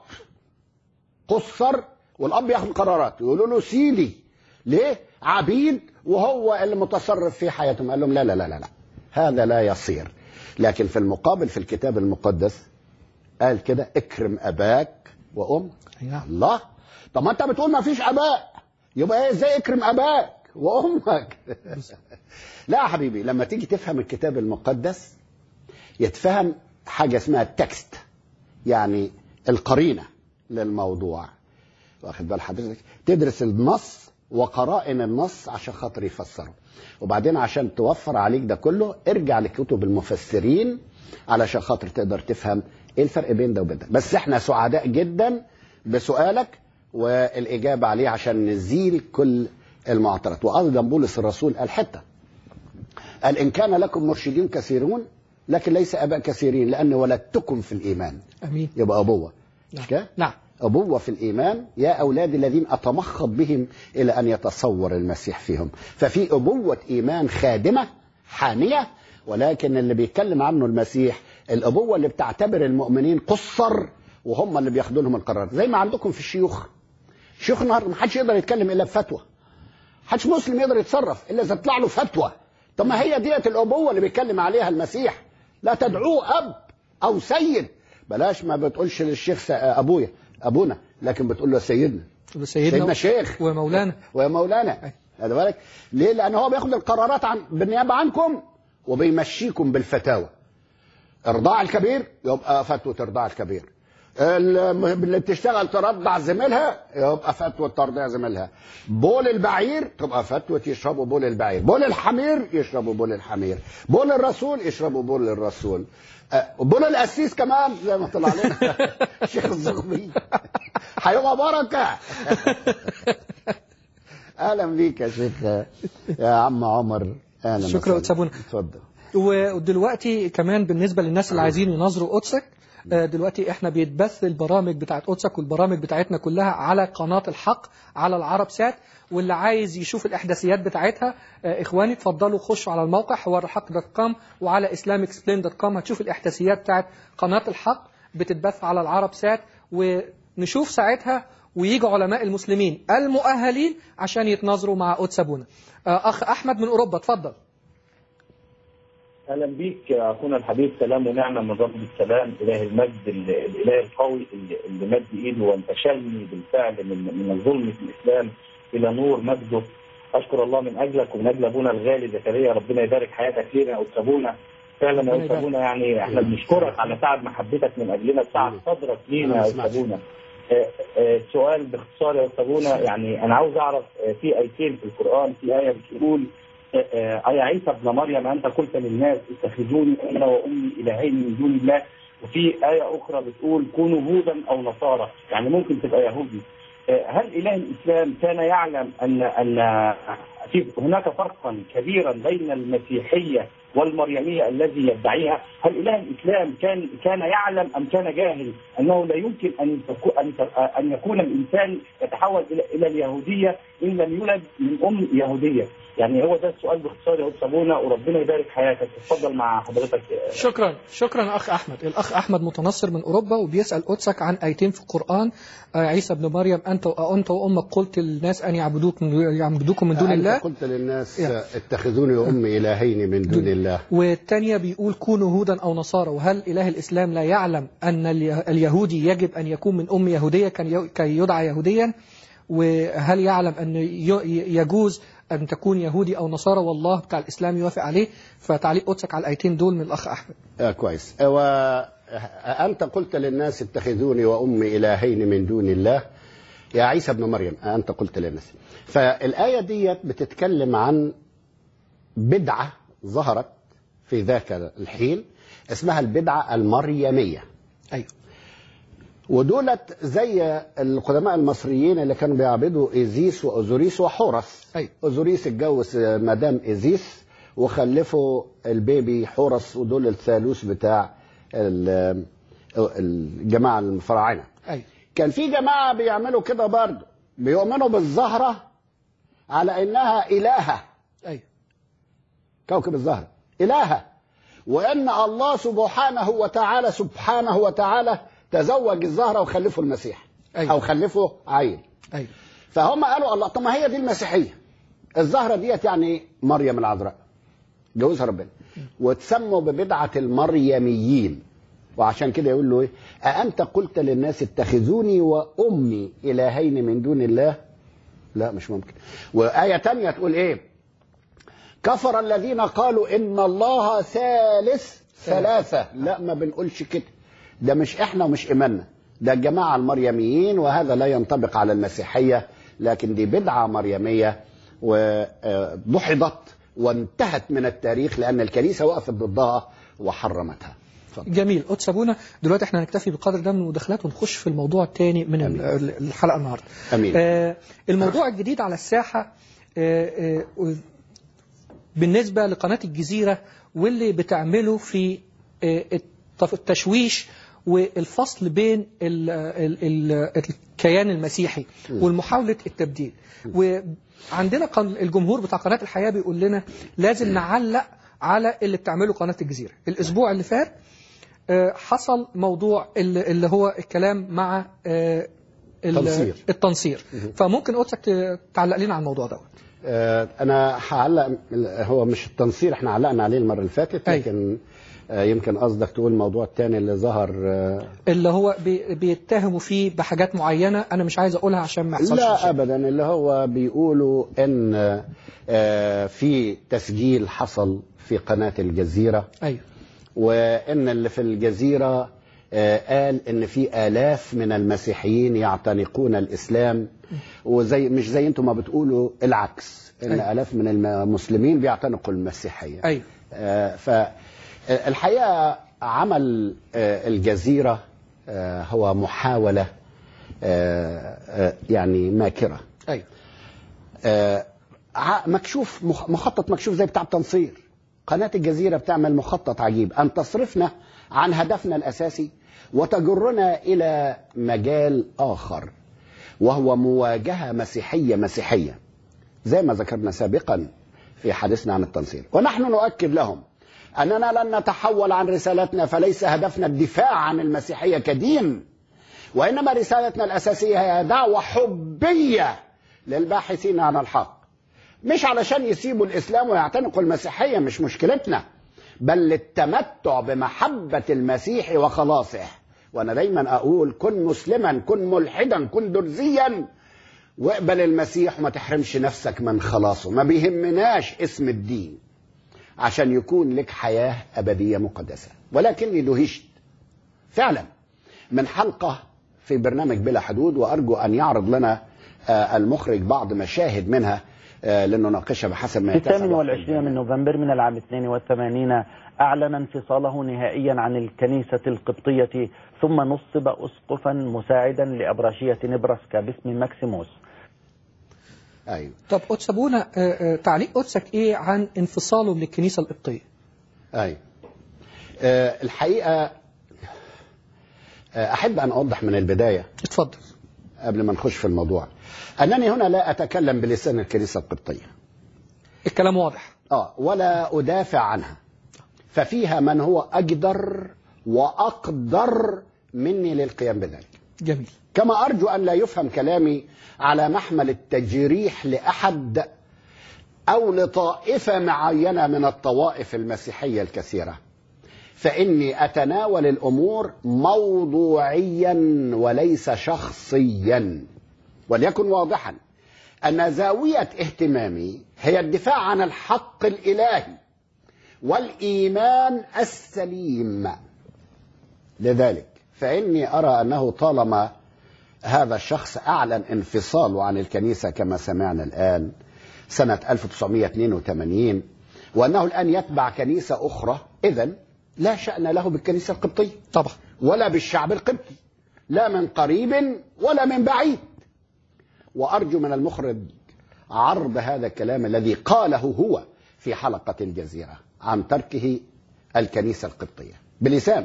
قصر والاب ياخد القرارات يقولوا له سيدي ليه عبيد وهو اللي متصرف في حياتهم قال لهم لا لا لا لا لا هذا لا يصير لكن في المقابل في الكتاب المقدس قال كده اكرم اباك وامك أي نعم الله طب ما انت بتقول ما فيش اباء يبقى ايه ازاي اكرم اباك وامك لا يا حبيبي لما تيجي تفهم الكتاب المقدس يتفهم حاجه اسمها التكست يعني القرينه للموضوع واخد بال حضرتك تدرس النص وقرائن النص عشان خاطر يفسره وبعدين عشان توفر عليك ده كله ارجع لكتب المفسرين علشان خاطر تقدر تفهم ايه الفرق بين ده وبين ده بس احنا سعداء جدا بسؤالك والاجابه عليه عشان نزيل كل المعترضات وايضا بولس الرسول قال حته قال ان كان لكم مرشدين كثيرون لكن ليس اباء كثيرين لاني ولدتكم في الايمان امين يبقى ابوه مش كده؟ نعم أبوة في الإيمان يا أولادي الذين أتمخض بهم إلى أن يتصور المسيح فيهم ففي أبوة إيمان خادمة حامية ولكن اللي بيتكلم عنه المسيح الأبوة اللي بتعتبر المؤمنين قصر وهم اللي بياخدوا لهم القرار زي ما عندكم في الشيوخ شيوخ النهارده ما حدش يقدر يتكلم إلا بفتوى حدش مسلم يقدر يتصرف إلا إذا تطلع له فتوى طب ما هي ديت الأبوة اللي بيتكلم عليها المسيح لا تدعوه أب أو سيد بلاش ما بتقولش للشيخ س- أبويا أبونا لكن بتقول له سيدنا سيدنا, سيدنا شيخ ومولانا ويا مولانا هذا بالك ليه لان هو بياخد القرارات عن بالنيابه عنكم وبيمشيكم بالفتاوى ارضاع الكبير يبقى فتوى ارضاع الكبير ال- اللي بتشتغل ترضع زميلها يبقى فتوى ترضيع زميلها بول البعير تبقى فتوى يشربوا بول البعير بول الحمير يشربوا بول الحمير بول الرسول يشربوا بول الرسول أه، بول القسيس كمان زي ما طلع لنا الشيخ الزغبي هيبقى بركه اهلا بيك يا شيخ يا عم عمر اهلا شكرا وسهلا. أستاذ بونا. اتفضل ودلوقتي كمان بالنسبة للناس اللي عايزين يناظروا قدسك آه، دلوقتي احنا بيتبث البرامج بتاعت قدسك والبرامج بتاعتنا كلها على قناة الحق على العرب سات واللي عايز يشوف الاحداثيات بتاعتها آه، اخواني اتفضلوا خشوا على الموقع حوار الحق دوت كوم وعلى اسلامكسبلين دوت كوم هتشوف الاحداثيات بتاعت قناة الحق بتتبث على العرب سات ونشوف ساعتها ويجوا علماء المسلمين المؤهلين عشان يتناظروا مع قدس ابونا آه، اخ احمد من اوروبا اتفضل اهلا بيك اخونا الحبيب سلام ونعمه من رب السلام اله المجد ال- الاله القوي اللي اللي مد ايده وانتشلني بالفعل من من الظلم في الاسلام الى نور مجده اشكر الله من اجلك ومن اجل ابونا الغالي زكريا ربنا يبارك حياتك لينا يا استاذ ابونا فعلا ربنا يا يبارك. استاذ ابونا يعني احنا بنشكرك على تعب محبتك من اجلنا تعب صدرك لينا يا استاذ ابونا آه، آه، السؤال باختصار يا استاذ ابونا يعني انا عاوز اعرف آه، في ايتين في القران في ايه بتقول آه، آه، يا عيسى ابن مريم انت قلت للناس اتخذوني انا وامي الهين من دون الله وفي ايه اخرى بتقول كونوا هودا او نصارى يعني ممكن تبقى يهودي آه، هل اله الاسلام كان يعلم ان ان في هناك فرقا كبيرا بين المسيحيه والمريميه الذي يدعيها، هل اله الاسلام كان كان يعلم ام كان جاهل انه لا يمكن ان تكو- ان ت- ان يكون الانسان يتحول الى الى اليهوديه ان لم يولد من ام يهوديه، يعني هو ده السؤال باختصار يا استاذ ابونا وربنا يبارك حياتك، اتفضل مع حضرتك شكرا شكرا اخ احمد الاخ احمد متنصر من اوروبا وبيسال قدسك عن ايتين في القران آه، عيسى ابن مريم انت انت وامك قلت للناس ان يعبدوك من يعبدوكم من دون أنت الله قلت للناس يا. اتخذوني وامي الهين من دون الله والثانيه بيقول كونوا هودا او نصارى وهل اله الاسلام لا يعلم ان اليه- اليهودي يجب ان يكون من ام يهوديه كان ي- كي يدعى يهوديا وهل يعلم ان ي- يجوز ان تكون يهودي او نصارى والله بتاع الاسلام يوافق عليه فتعليق قدسك على الايتين دول من الاخ احمد آه كويس وأنت قلت للناس اتخذوني وأمي إلهين من دون الله يا عيسى ابن مريم أنت قلت للناس فالآية دي بتتكلم عن بدعة ظهرت في ذاك الحين اسمها البدعة المريمية ايوه ودولت زي القدماء المصريين اللي كانوا بيعبدوا ايزيس واوزوريس وحورس أيوة. اوزوريس اتجوز مدام ايزيس وخلفوا البيبي حورس ودول الثالوث بتاع ال- الجماعه الفراعنه ايوه كان في جماعه بيعملوا كده برضه بيؤمنوا بالزهره على انها الهه ايوه كوكب الزهرة إلهة وأن الله سبحانه وتعالى سبحانه وتعالى تزوج الزهرة وخلفه المسيح أيوة. أو خلفه عيل ايوه فهم قالوا الله طب ما هي دي المسيحية الزهرة ديت يعني مريم العذراء جوزها ربنا وتسموا ببدعة المريميين وعشان كده يقول له ايه أأنت قلت للناس اتخذوني وأمي إلهين من دون الله لا مش ممكن وآية تانية تقول ايه كفر الذين قالوا ان الله ثالث ثلاثة لا ما بنقولش كده ده مش احنا ومش ايماننا ده الجماعة المريميين وهذا لا ينطبق على المسيحية لكن دي بدعة مريمية وضحضت وانتهت من التاريخ لأن الكنيسة وقفت ضدها وحرمتها اتفضل. جميل قدس ابونا دلوقتي احنا هنكتفي بالقدر ده من المداخلات ونخش في الموضوع الثاني من ال- ال- الحلقه النهارده أمين. آه الموضوع الجديد على الساحه آه آه بالنسبه لقناه الجزيره واللي بتعمله في آه التف- التشويش والفصل بين ال ال ال الكيان المسيحي والمحاولة التبديل وعندنا قن- الجمهور بتاع قناة الحياة بيقول لنا لازم نعلق على اللي بتعمله قناة الجزيرة الأسبوع اللي فات آه، حصل موضوع اللي اللي هو الكلام مع آه، ال- تنصير. التنصير فممكن قدسك ت- تعلق لنا على الموضوع دوت آه، انا هعلق هو مش التنصير احنا علقنا عليه المره اللي فاتت أيوة. لكن آه، يمكن قصدك تقول الموضوع الثاني اللي ظهر آه، اللي هو بي- بيتهموا فيه بحاجات معينة أنا مش عايز أقولها عشان ما يحصلش لا مشاكل. ابدا اللي هو بيقولوا ان آه، في تسجيل حصل في قناه الجزيره أيوه وان اللي في الجزيره آه، قال ان في الاف من المسيحيين يعتنقون الاسلام وزي مش زي انتم ما بتقولوا العكس ان أيوة. الاف من المسلمين بيعتنقوا المسيحيه أيوه آه، فالحقيقه عمل آه، الجزيره آه، هو محاوله آه، آه، يعني ماكره أيوه آه، ع- مكشوف مخ- مخطط مكشوف زي بتاع التنصير قناة الجزيرة بتعمل مخطط عجيب أن تصرفنا عن هدفنا الأساسي وتجرنا إلى مجال آخر وهو مواجهة مسيحية مسيحية زي ما ذكرنا سابقا في حديثنا عن التنصير ونحن نؤكد لهم أننا لن نتحول عن رسالتنا فليس هدفنا الدفاع عن المسيحية كدين وإنما رسالتنا الأساسية هي دعوة حبية للباحثين عن الحق مش علشان يسيبوا الإسلام ويعتنقوا المسيحية مش مشكلتنا بل للتمتع بمحبة المسيح وخلاصه وأنا دايما أقول كن مسلما كن ملحدا كن درزيا واقبل المسيح وما تحرمش نفسك من خلاصه ما بيهمناش اسم الدين عشان يكون لك حياة أبدية مقدسة ولكني دهشت فعلا من حلقة في برنامج بلا حدود وأرجو أن يعرض لنا آه، المخرج بعض مشاهد منها آه، لنناقشها بحسب ما في يتسع الثامن الوقت. والعشرين من نوفمبر من العام 82 أعلن انفصاله نهائيا عن الكنيسة القبطية ثم نصب أسقفا مساعدا لأبراشية نبراسكا باسم ماكسيموس أيوه طب قدس ابونا آه، آه، تعليق قدسك ايه عن انفصاله من الكنيسه القبطيه أيوه آه، الحقيقة آه، أحب أن أوضح من البداية اتفضل قبل ما نخش في الموضوع أنني هنا لا أتكلم بلسان الكنيسة القبطية الكلام واضح آه ولا أدافع عنها ففيها من هو أجدر وأقدر مني للقيام بذلك جميل كما أرجو أن لا يفهم كلامي على محمل التجريح لأحد أو لطائفة معينة من الطوائف المسيحية الكثيرة فإني أتناول الأمور موضوعيا وليس شخصيا وليكن واضحا أن زاوية اهتمامي هي الدفاع عن الحق الإلهي والإيمان السليم لذلك فإني أرى أنه طالما هذا الشخص أعلن انفصاله عن الكنيسة كما سمعنا الآن سنة 1982 وأنه الآن يتبع كنيسة أخرى إذا لا شأن له بالكنيسة القبطية طبعا ولا بالشعب القبطي لا من قريب ولا من بعيد وأرجو من المخرج عرض هذا الكلام الذي قاله هو في حلقة الجزيرة عن تركه الكنيسة القبطية بلسان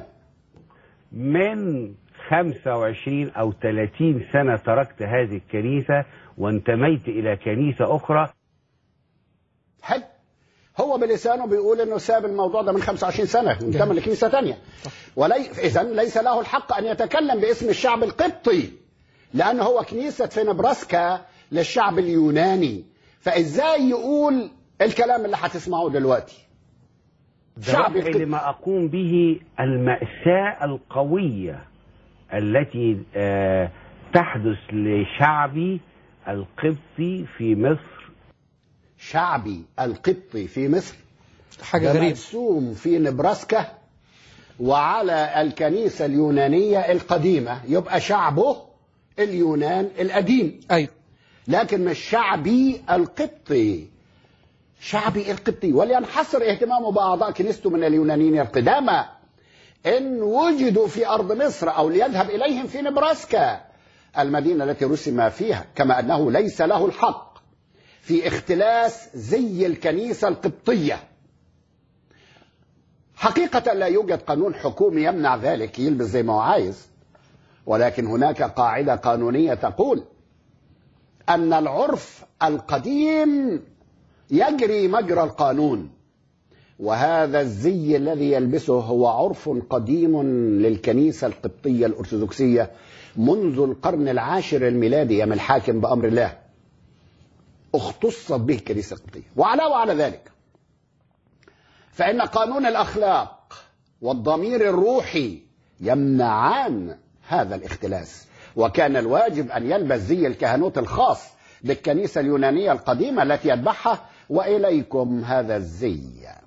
من 25 أو 30 سنة تركت هذه الكنيسة وانتميت إلى كنيسة أخرى حلو هو بلسانه بيقول انه ساب الموضوع ده من 25 سنه انتمى لكنيسه ثانيه ولي... اذا ليس له الحق ان يتكلم باسم الشعب القبطي لانه هو كنيسه في نبراسكا للشعب اليوناني فازاي يقول الكلام اللي هتسمعوه دلوقتي ده رفع لما أقوم به المأساة القوية التي آه، تحدث لشعبي القبطي في مصر شعبي القبطي في مصر حاجه ده غريبه مرسوم في نبراسكا وعلى الكنيسة اليونانية القديمة يبقى شعبه اليونان القديم ايوه لكن مش شعبي القبطي شعبي القبطي ولينحصر اهتمامه بأعضاء كنيسته من اليونانيين القدامى إن وجدوا في أرض مصر أو ليذهب إليهم في نبراسكا المدينة التي رسم فيها كما أنه ليس له الحق في اختلاس زي الكنيسة القبطية حقيقة لا يوجد قانون حكومي يمنع ذلك يلبس زي ما هو عايز ولكن هناك قاعدة قانونية تقول أن العرف القديم يجري مجرى القانون وهذا الزي الذي يلبسه هو عرف قديم للكنيسة القبطية الأرثوذكسية منذ القرن العاشر الميلادي يوم الحاكم بأمر الله اختصت به الكنيسة القبطية وعلاوة على ذلك فإن قانون الأخلاق والضمير الروحي يمنعان هذا الاختلاس وكان الواجب أن يلبس زي الكهنوت الخاص بالكنيسة اليونانية القديمة التي يتبعها وإليكم هذا الزي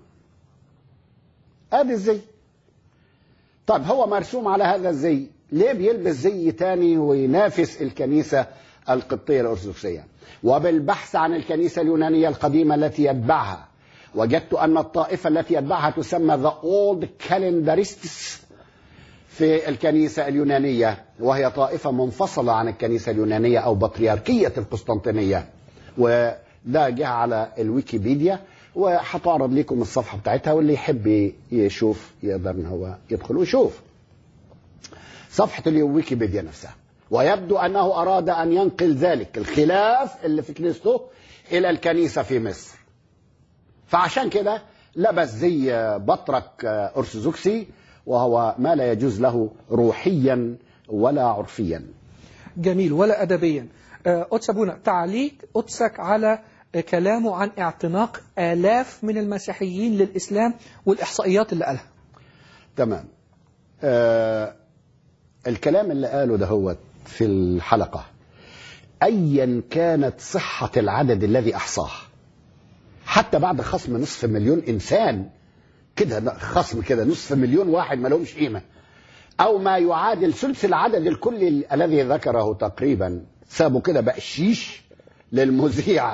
ادي الزي طب هو مرسوم على هذا الزي ليه بيلبس زي تاني وينافس الكنيسة القبطية الأرثوذكسية وبالبحث عن الكنيسة اليونانية القديمة التي يتبعها وجدت أن الطائفة التي يتبعها تسمى The Old Calendarists في الكنيسة اليونانية وهي طائفة منفصلة عن الكنيسة اليونانية أو بطريركية القسطنطينية وده جه على الويكيبيديا وهتعرض لكم الصفحة بتاعتها واللي يحب يشوف يقدر ان هو يدخل ويشوف صفحة الويكيبيديا نفسها ويبدو أنه أراد أن ينقل ذلك الخلاف اللي في كنيسته إلى الكنيسة في مصر فعشان كده لبس زي بطرك أرثوذكسي وهو ما لا يجوز له روحيا ولا عرفيا جميل ولا ادبيا آه، قدس ابونا تعليق قدسك على كلامه عن اعتناق آلاف من المسيحيين للإسلام والإحصائيات اللي قالها تمام آه الكلام اللي قاله ده هو في الحلقة أيا كانت صحة العدد الذي أحصاه حتى بعد خصم نصف مليون إنسان كده خصم كده نصف مليون واحد ما لهمش قيمة أو ما يعادل ثلث العدد الكلي الذي ذكره تقريبا سابوا كده بقشيش للمذيع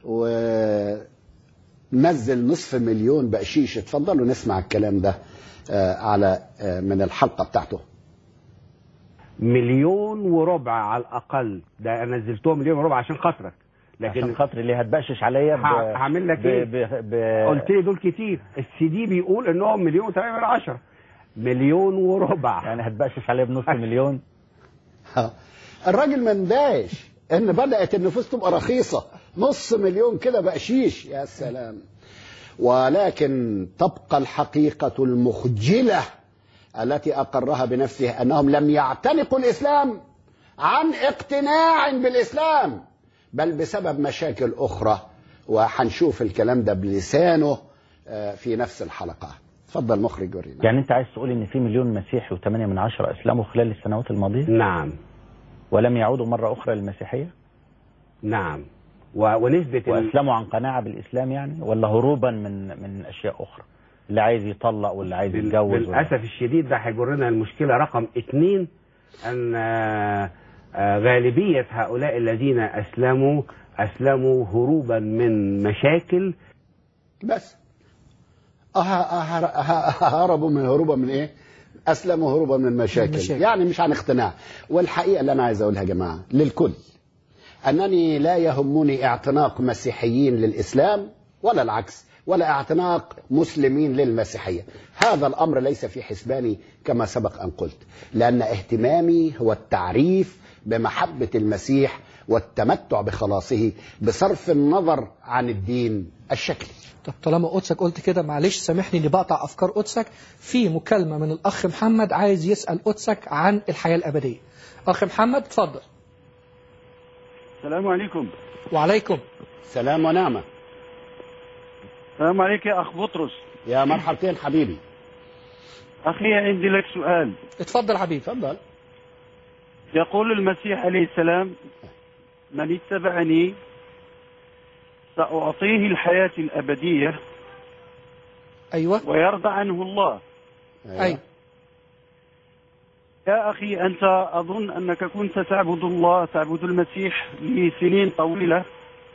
ونزل نصف مليون بقشيش اتفضلوا نسمع الكلام ده آه، على آه، من الحلقة بتاعته مليون وربع على الاقل ده انا نزلتهم مليون وربع عشان خاطرك عشان لكن خاطر اللي هتبقشش عليا ب... ه- هعمل لك ب... إيه؟ ب... ب... قلت لي دول كتير السي دي بيقول انهم مليون وثمانية من عشرة مليون وربع يعني هتبقشش عليا بنص مليون ها. الراجل ما نداش ان بدات النفوس تبقى رخيصه نص مليون كده بقشيش يا سلام ولكن تبقى الحقيقه المخجله التي اقرها بنفسه انهم لم يعتنقوا الاسلام عن اقتناع بالاسلام بل بسبب مشاكل اخرى وهنشوف الكلام ده بلسانه آه، في نفس الحلقه تفضل مخرج ورينا يعني انت عايز تقول ان في مليون مسيحي و8 من عشرة اسلموا خلال السنوات الماضية نعم ولم يعودوا مرة اخرى للمسيحية نعم و- ونسبة ال- واسلموا عن قناعة بالاسلام يعني ولا هروبا من من اشياء اخرى اللي عايز يطلق واللي عايز بال- يتجوز ولا- للأسف الشديد ده هيجرنا المشكلة رقم اثنين أن آه، آه، غالبية هؤلاء الذين أسلموا أسلموا هروبا من مشاكل بس أه- أه- أه- هربوا من هروبا من ايه اسلموا هروبا من المشاكل المشاكل. يعني مش عن اقتناع والحقيقه اللي انا عايز اقولها يا جماعه للكل انني لا يهمني اعتناق مسيحيين للاسلام ولا العكس ولا اعتناق مسلمين للمسيحيه هذا الامر ليس في حسباني كما سبق ان قلت لان اهتمامي هو التعريف بمحبه المسيح والتمتع بخلاصه بصرف النظر عن الدين الشكلي طب طالما قدسك قلت كده معلش سامحني اني بقطع افكار قدسك في مكالمه من الاخ محمد عايز يسال قدسك عن الحياه الابديه اخ محمد اتفضل السلام عليكم وعليكم سلام ونعمه السلام عليك يا أخ بطرس يا مرحبتين حبيبي أخي عندي لك سؤال اتفضل حبيبي تفضل يقول المسيح عليه السلام من اتبعني سأعطيه الحياة الأبدية ايوه ويرضى عنه الله ايوه يا أخي أنت أظن أنك كنت تعبد الله تعبد المسيح لسنين طويلة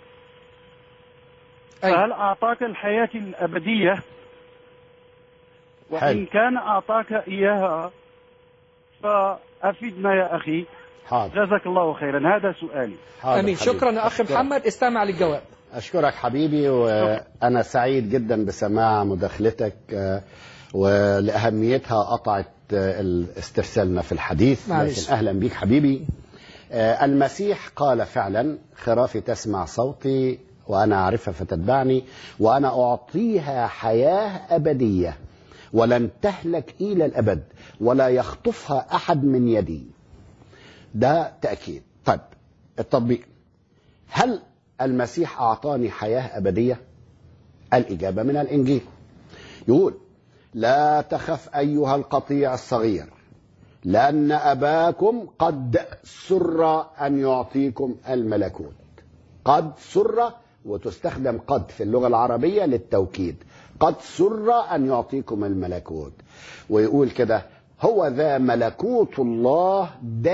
ايوه فهل أعطاك الحياة الأبدية وإن حلو. كان أعطاك إياها فأفدنا يا أخي حاضر جزاك الله خيرا هذا سؤالي حاضر امين حبيبي. شكرا يا اخ أشكرك. محمد استمع للجواب أشكرك حبيبي وأنا سعيد جدا بسماع مداخلتك آه، ولأهميتها قطعت آه، استرسالنا في الحديث معلش. لكن أهلا بيك حبيبي آه، المسيح قال فعلا خرافي تسمع صوتي وأنا أعرفها فتتبعني وأنا أعطيها حياة أبدية ولن تهلك إلى الأبد ولا يخطفها أحد من يدي ده تأكيد طيب التطبيق هل المسيح أعطاني حياة أبدية الإجابة من الإنجيل يقول لا تخف أيها القطيع الصغير لأن أباكم قد سر أن يعطيكم الملكوت قد سر وتستخدم قد في اللغة العربية للتوكيد قد سر أن يعطيكم الملكوت ويقول كده هو ذا ملكوت الله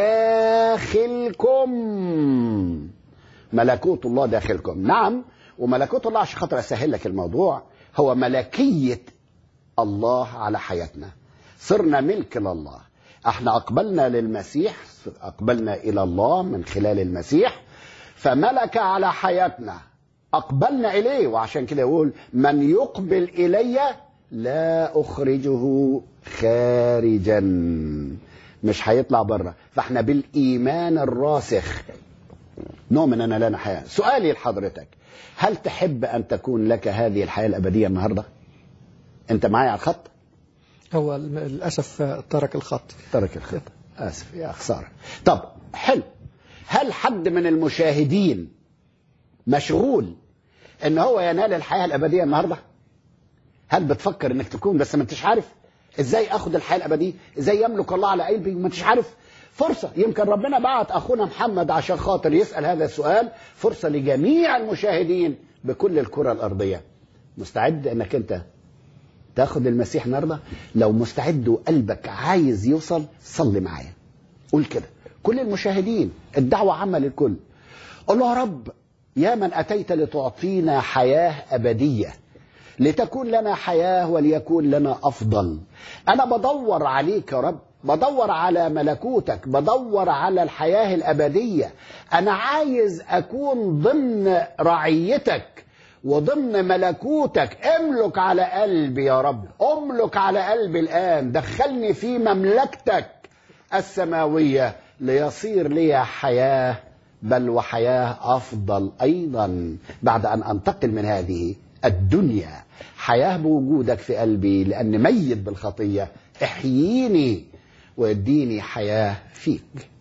داخلكم ملكوت الله داخلكم نعم وملكوت الله عشان خاطر اسهل لك الموضوع هو ملكيه الله على حياتنا صرنا ملك لله احنا اقبلنا للمسيح اقبلنا الى الله من خلال المسيح فملك على حياتنا اقبلنا اليه وعشان كده يقول من يقبل الي لا اخرجه خارجا مش هيطلع بره فاحنا بالايمان الراسخ نؤمن ان لنا حياه سؤالي لحضرتك هل تحب ان تكون لك هذه الحياه الابديه النهارده انت معايا على الخط هو الم- للاسف آه، ترك الخط ترك الخط اسف يا خساره طب حلو هل حد من المشاهدين مشغول ان هو ينال الحياه الابديه النهارده هل بتفكر انك تكون بس ما انتش عارف ازاي اخد الحياه الابديه ازاي يملك الله على قلبي وما انتش عارف فرصه يمكن ربنا بعت اخونا محمد عشان خاطر يسال هذا السؤال فرصه لجميع المشاهدين بكل الكره الارضيه مستعد انك انت تاخد المسيح النهارده لو مستعد وقلبك عايز يوصل صلي معايا قول كده كل المشاهدين الدعوه عامه للكل قول له يا رب يا من اتيت لتعطينا حياه ابديه لتكون لنا حياه وليكون لنا افضل انا بدور عليك يا رب بدور على ملكوتك بدور على الحياه الابديه انا عايز اكون ضمن رعيتك وضمن ملكوتك املك على قلبي يا رب املك على قلبي الان دخلني في مملكتك السماويه ليصير لي حياه بل وحياه افضل ايضا بعد ان انتقل من هذه الدنيا حياه بوجودك في قلبي لان ميت بالخطيه احييني واديني حياه فيك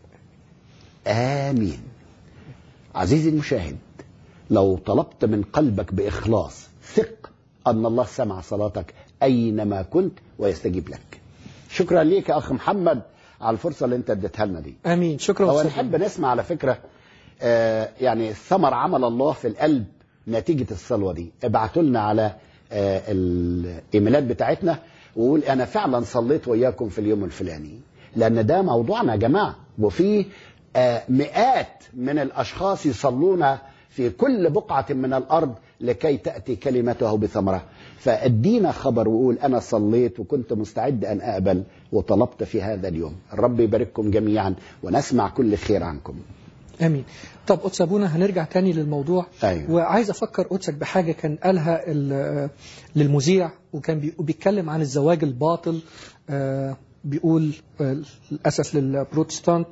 امين عزيزي المشاهد لو طلبت من قلبك باخلاص ثق ان الله سمع صلاتك اينما كنت ويستجيب لك شكرا ليك يا اخ محمد على الفرصه اللي انت اديتها لنا دي امين شكرا هو أستاذ نحب نسمع على فكره آه يعني ثمر عمل الله في القلب نتيجه الصلوه دي ابعتوا لنا على آه الايميلات بتاعتنا وقول انا فعلا صليت وياكم في اليوم الفلاني لان ده موضوعنا يا جماعه وفي آه مئات من الاشخاص يصلون في كل بقعه من الارض لكي تاتي كلمته بثمره فادينا خبر وقول انا صليت وكنت مستعد ان اقبل وطلبت في هذا اليوم الرب يبارككم جميعا ونسمع كل خير عنكم امين طب قدس ابونا هنرجع تاني للموضوع أيوة. وعايز افكر قدسك بحاجه كان قالها ال- للمذيع وكان بي- بيتكلم عن الزواج الباطل آه، بيقول آه، للاسف للبروتستانت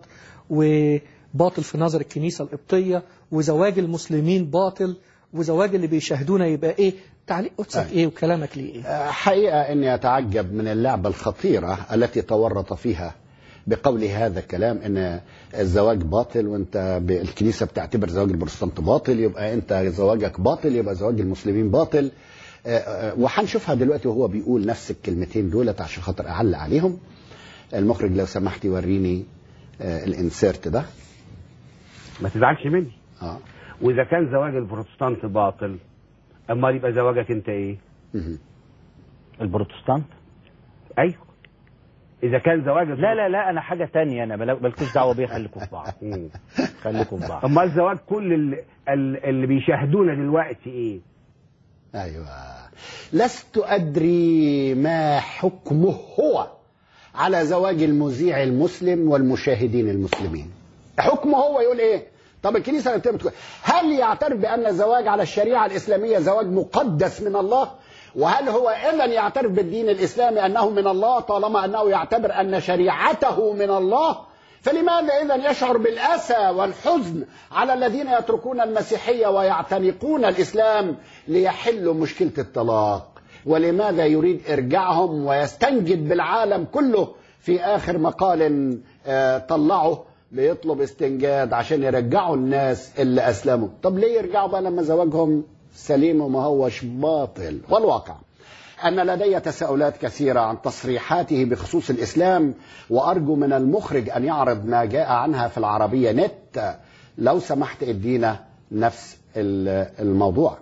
وباطل في نظر الكنيسه القبطيه وزواج المسلمين باطل وزواج اللي بيشاهدونا يبقى ايه تعليق قدسك أيوة. ايه وكلامك ليه ايه آه، حقيقة أني أتعجب من اللعبة الخطيرة التي تورط فيها بقول هذا الكلام ان الزواج باطل وانت ب- الكنيسه بتعتبر زواج البروتستانت باطل يبقى انت زواجك باطل يبقى زواج المسلمين باطل آه، آه، وهنشوفها دلوقتي وهو بيقول نفس الكلمتين دولت عشان خاطر اعلق عليهم المخرج لو سمحت يوريني آه، الانسيرت ده ما تزعلش مني اه واذا كان زواج البروتستانت باطل امال يبقى زواجك انت ايه مهم. البروتستانت ايوه اذا كان زواج لا لا لا انا حاجه تانية انا ملا- مالكوش دعوه بيا خليكم في بعض مم. خليكم في بعض امال زواج كل اللي, اللي بيشاهدونا دلوقتي ايه ايوه لست ادري ما حكمه هو على زواج المذيع المسلم والمشاهدين المسلمين حكمه هو يقول ايه طب الكنيسه اللي بتقول هل يعترف بان الزواج على الشريعه الاسلاميه زواج مقدس من الله وهل هو اذا يعترف بالدين الاسلامي انه من الله طالما انه يعتبر ان شريعته من الله فلماذا اذا يشعر بالاسى والحزن على الذين يتركون المسيحيه ويعتنقون الاسلام ليحلوا مشكله الطلاق ولماذا يريد ارجاعهم ويستنجد بالعالم كله في اخر مقال آه، طلعه بيطلب استنجاد عشان يرجعوا الناس اللي اسلموا طب ليه يرجعوا بقى لما زواجهم سليم وما هوش باطل والواقع أن لدي تساؤلات كثيرة عن تصريحاته بخصوص الإسلام وأرجو من المخرج أن يعرض ما جاء عنها في العربية نت لو سمحت ادينا نفس ال- الموضوع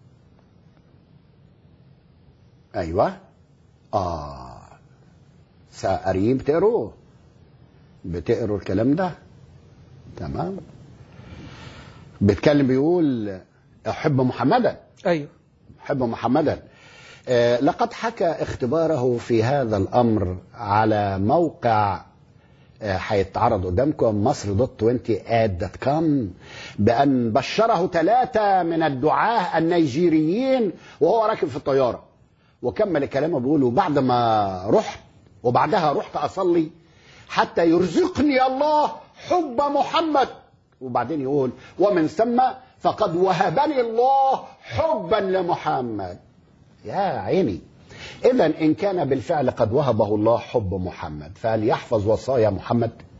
أيوة آه سأريم بتقروه بتقروا الكلام ده تمام بيتكلم بيقول أحب محمدا ايوه أحب محمدا آه، لقد حكى اختباره في هذا الأمر على موقع آه، هيتعرض قدامكم مصر دوت 20 اد دوت كوم بأن بشره ثلاثة من الدعاة النيجيريين وهو راكب في الطيارة وكمل كلامه بيقول وبعد ما رحت وبعدها رحت أصلي حتى يرزقني الله حب محمد وبعدين يقول ومن ثم فقد وهبني الله حبا لمحمد يا عيني إذا إن كان بالفعل قد وهبه الله حب محمد فهل يحفظ وصايا محمد؟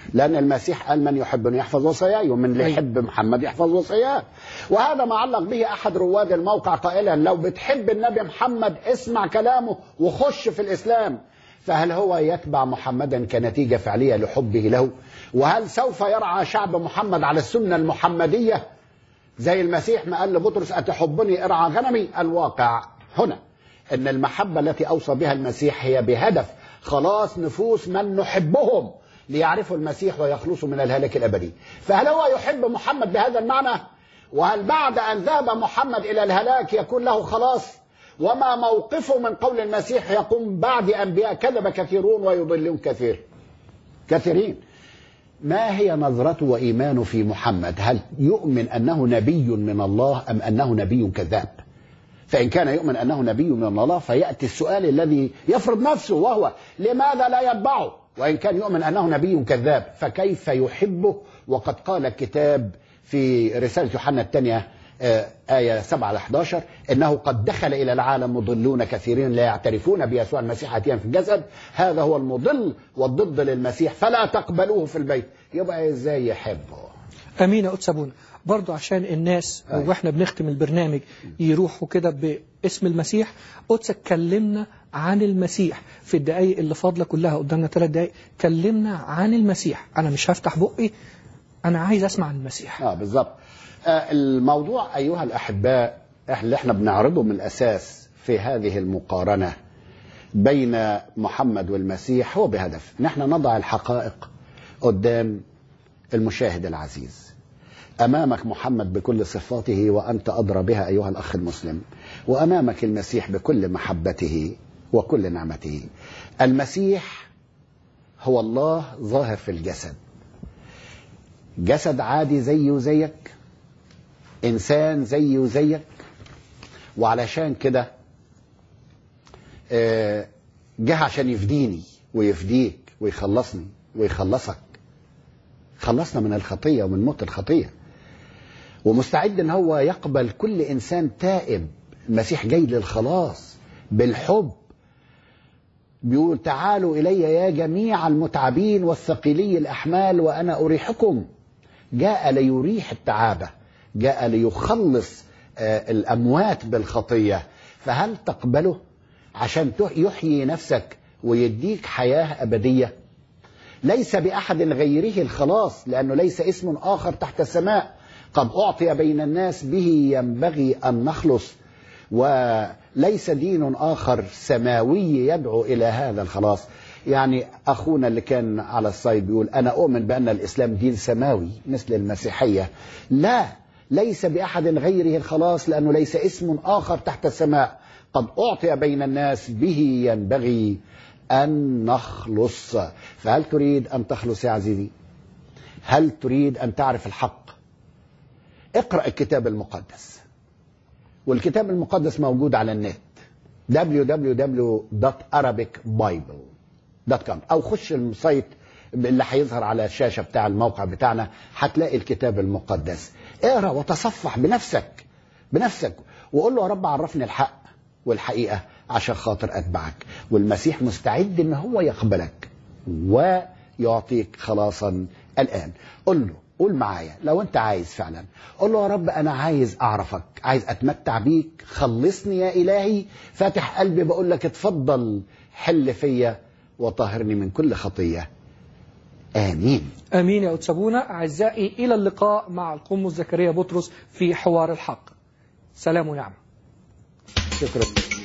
لأن المسيح قال من يحبني يحفظ وصاياي ومن اللي أيوة. يحب محمد يحفظ وصاياه وهذا ما علق به أحد رواد الموقع قائلا لو بتحب النبي محمد اسمع كلامه وخش في الإسلام فهل هو يتبع محمدا كنتيجة فعلية لحبه له وهل سوف يرعى شعب محمد على السنة المحمدية زي المسيح ما قال لبطرس أتحبني ارعى غنمي الواقع هنا أن المحبة التي أوصى بها المسيح هي بهدف خلاص نفوس من نحبهم ليعرفوا المسيح ويخلصوا من الهلاك الأبدي فهل هو يحب محمد بهذا المعنى وهل بعد أن ذهب محمد إلى الهلاك يكون له خلاص وما موقفه من قول المسيح يقوم بعد أنبياء كذب كثيرون ويضلون كثير كثيرين ما هي نظرته وإيمانه في محمد هل يؤمن أنه نبي من الله أم أنه نبي كذاب فإن كان يؤمن أنه نبي من الله فيأتي السؤال الذي يفرض نفسه وهو لماذا لا يتبعه وإن كان يؤمن أنه نبي كذاب فكيف يحبه وقد قال الكتاب في رسالة يوحنا الثانية آه، آية 7 ل 11 إنه قد دخل إلى العالم مضلون كثيرين لا يعترفون بيسوع المسيح آتيا في الجسد هذا هو المضل والضد للمسيح فلا تقبلوه في البيت يبقى إزاي يحبه امين يا قدس ابونا برضو عشان الناس أيوة. واحنا بنختم البرنامج يروحوا كده باسم المسيح قدس اتكلمنا عن المسيح في الدقايق اللي فاضله كلها قدامنا ثلاث دقايق كلمنا عن المسيح انا مش هفتح بقي انا عايز اسمع عن المسيح اه بالظبط آه الموضوع ايها الاحباء إحنا- اللي احنا بنعرضه من الاساس في هذه المقارنه بين محمد والمسيح هو بهدف ان احنا نضع الحقائق قدام المشاهد العزيز امامك محمد بكل صفاته وانت ادرى بها ايها الاخ المسلم وامامك المسيح بكل محبته وكل نعمته المسيح هو الله ظاهر في الجسد جسد عادي زي وزيك انسان زي وزيك وعلشان كده آه، جه عشان يفديني ويفديك ويخلصني ويخلصك خلصنا من الخطيه ومن موت الخطيه ومستعد ان هو يقبل كل انسان تائب المسيح جاي للخلاص بالحب بيقول تعالوا الي يا جميع المتعبين والثقيلي الاحمال وانا اريحكم جاء ليريح التعابه جاء ليخلص آه، الاموات بالخطيه فهل تقبله عشان تح- يحيي نفسك ويديك حياه ابديه ليس باحد غيره الخلاص لانه ليس اسم اخر تحت السماء قد اعطي بين الناس به ينبغي ان نخلص وليس دين اخر سماوي يدعو الى هذا الخلاص يعني اخونا اللي كان على الصيد بيقول انا اؤمن بان الاسلام دين سماوي مثل المسيحيه لا ليس باحد غيره الخلاص لانه ليس اسم اخر تحت السماء قد اعطي بين الناس به ينبغي ان نخلص فهل تريد ان تخلص يا عزيزي هل تريد ان تعرف الحق اقرا الكتاب المقدس والكتاب المقدس موجود على النت www.arabicbible.com او خش السايت اللي هيظهر على الشاشه بتاع الموقع بتاعنا هتلاقي الكتاب المقدس اقرا وتصفح بنفسك بنفسك وقول له يا رب عرفني الحق والحقيقه عشان خاطر اتبعك والمسيح مستعد ان هو يقبلك ويعطيك خلاصا الان قل له قول معايا لو انت عايز فعلا قول له يا رب انا عايز اعرفك عايز اتمتع بيك خلصني يا الهي فاتح قلبي بقول لك اتفضل حل فيا وطهرني من كل خطيه امين امين يا قدس ابونا اعزائي الى اللقاء مع القمص زكريا بطرس في حوار الحق سلام ونعم شكرا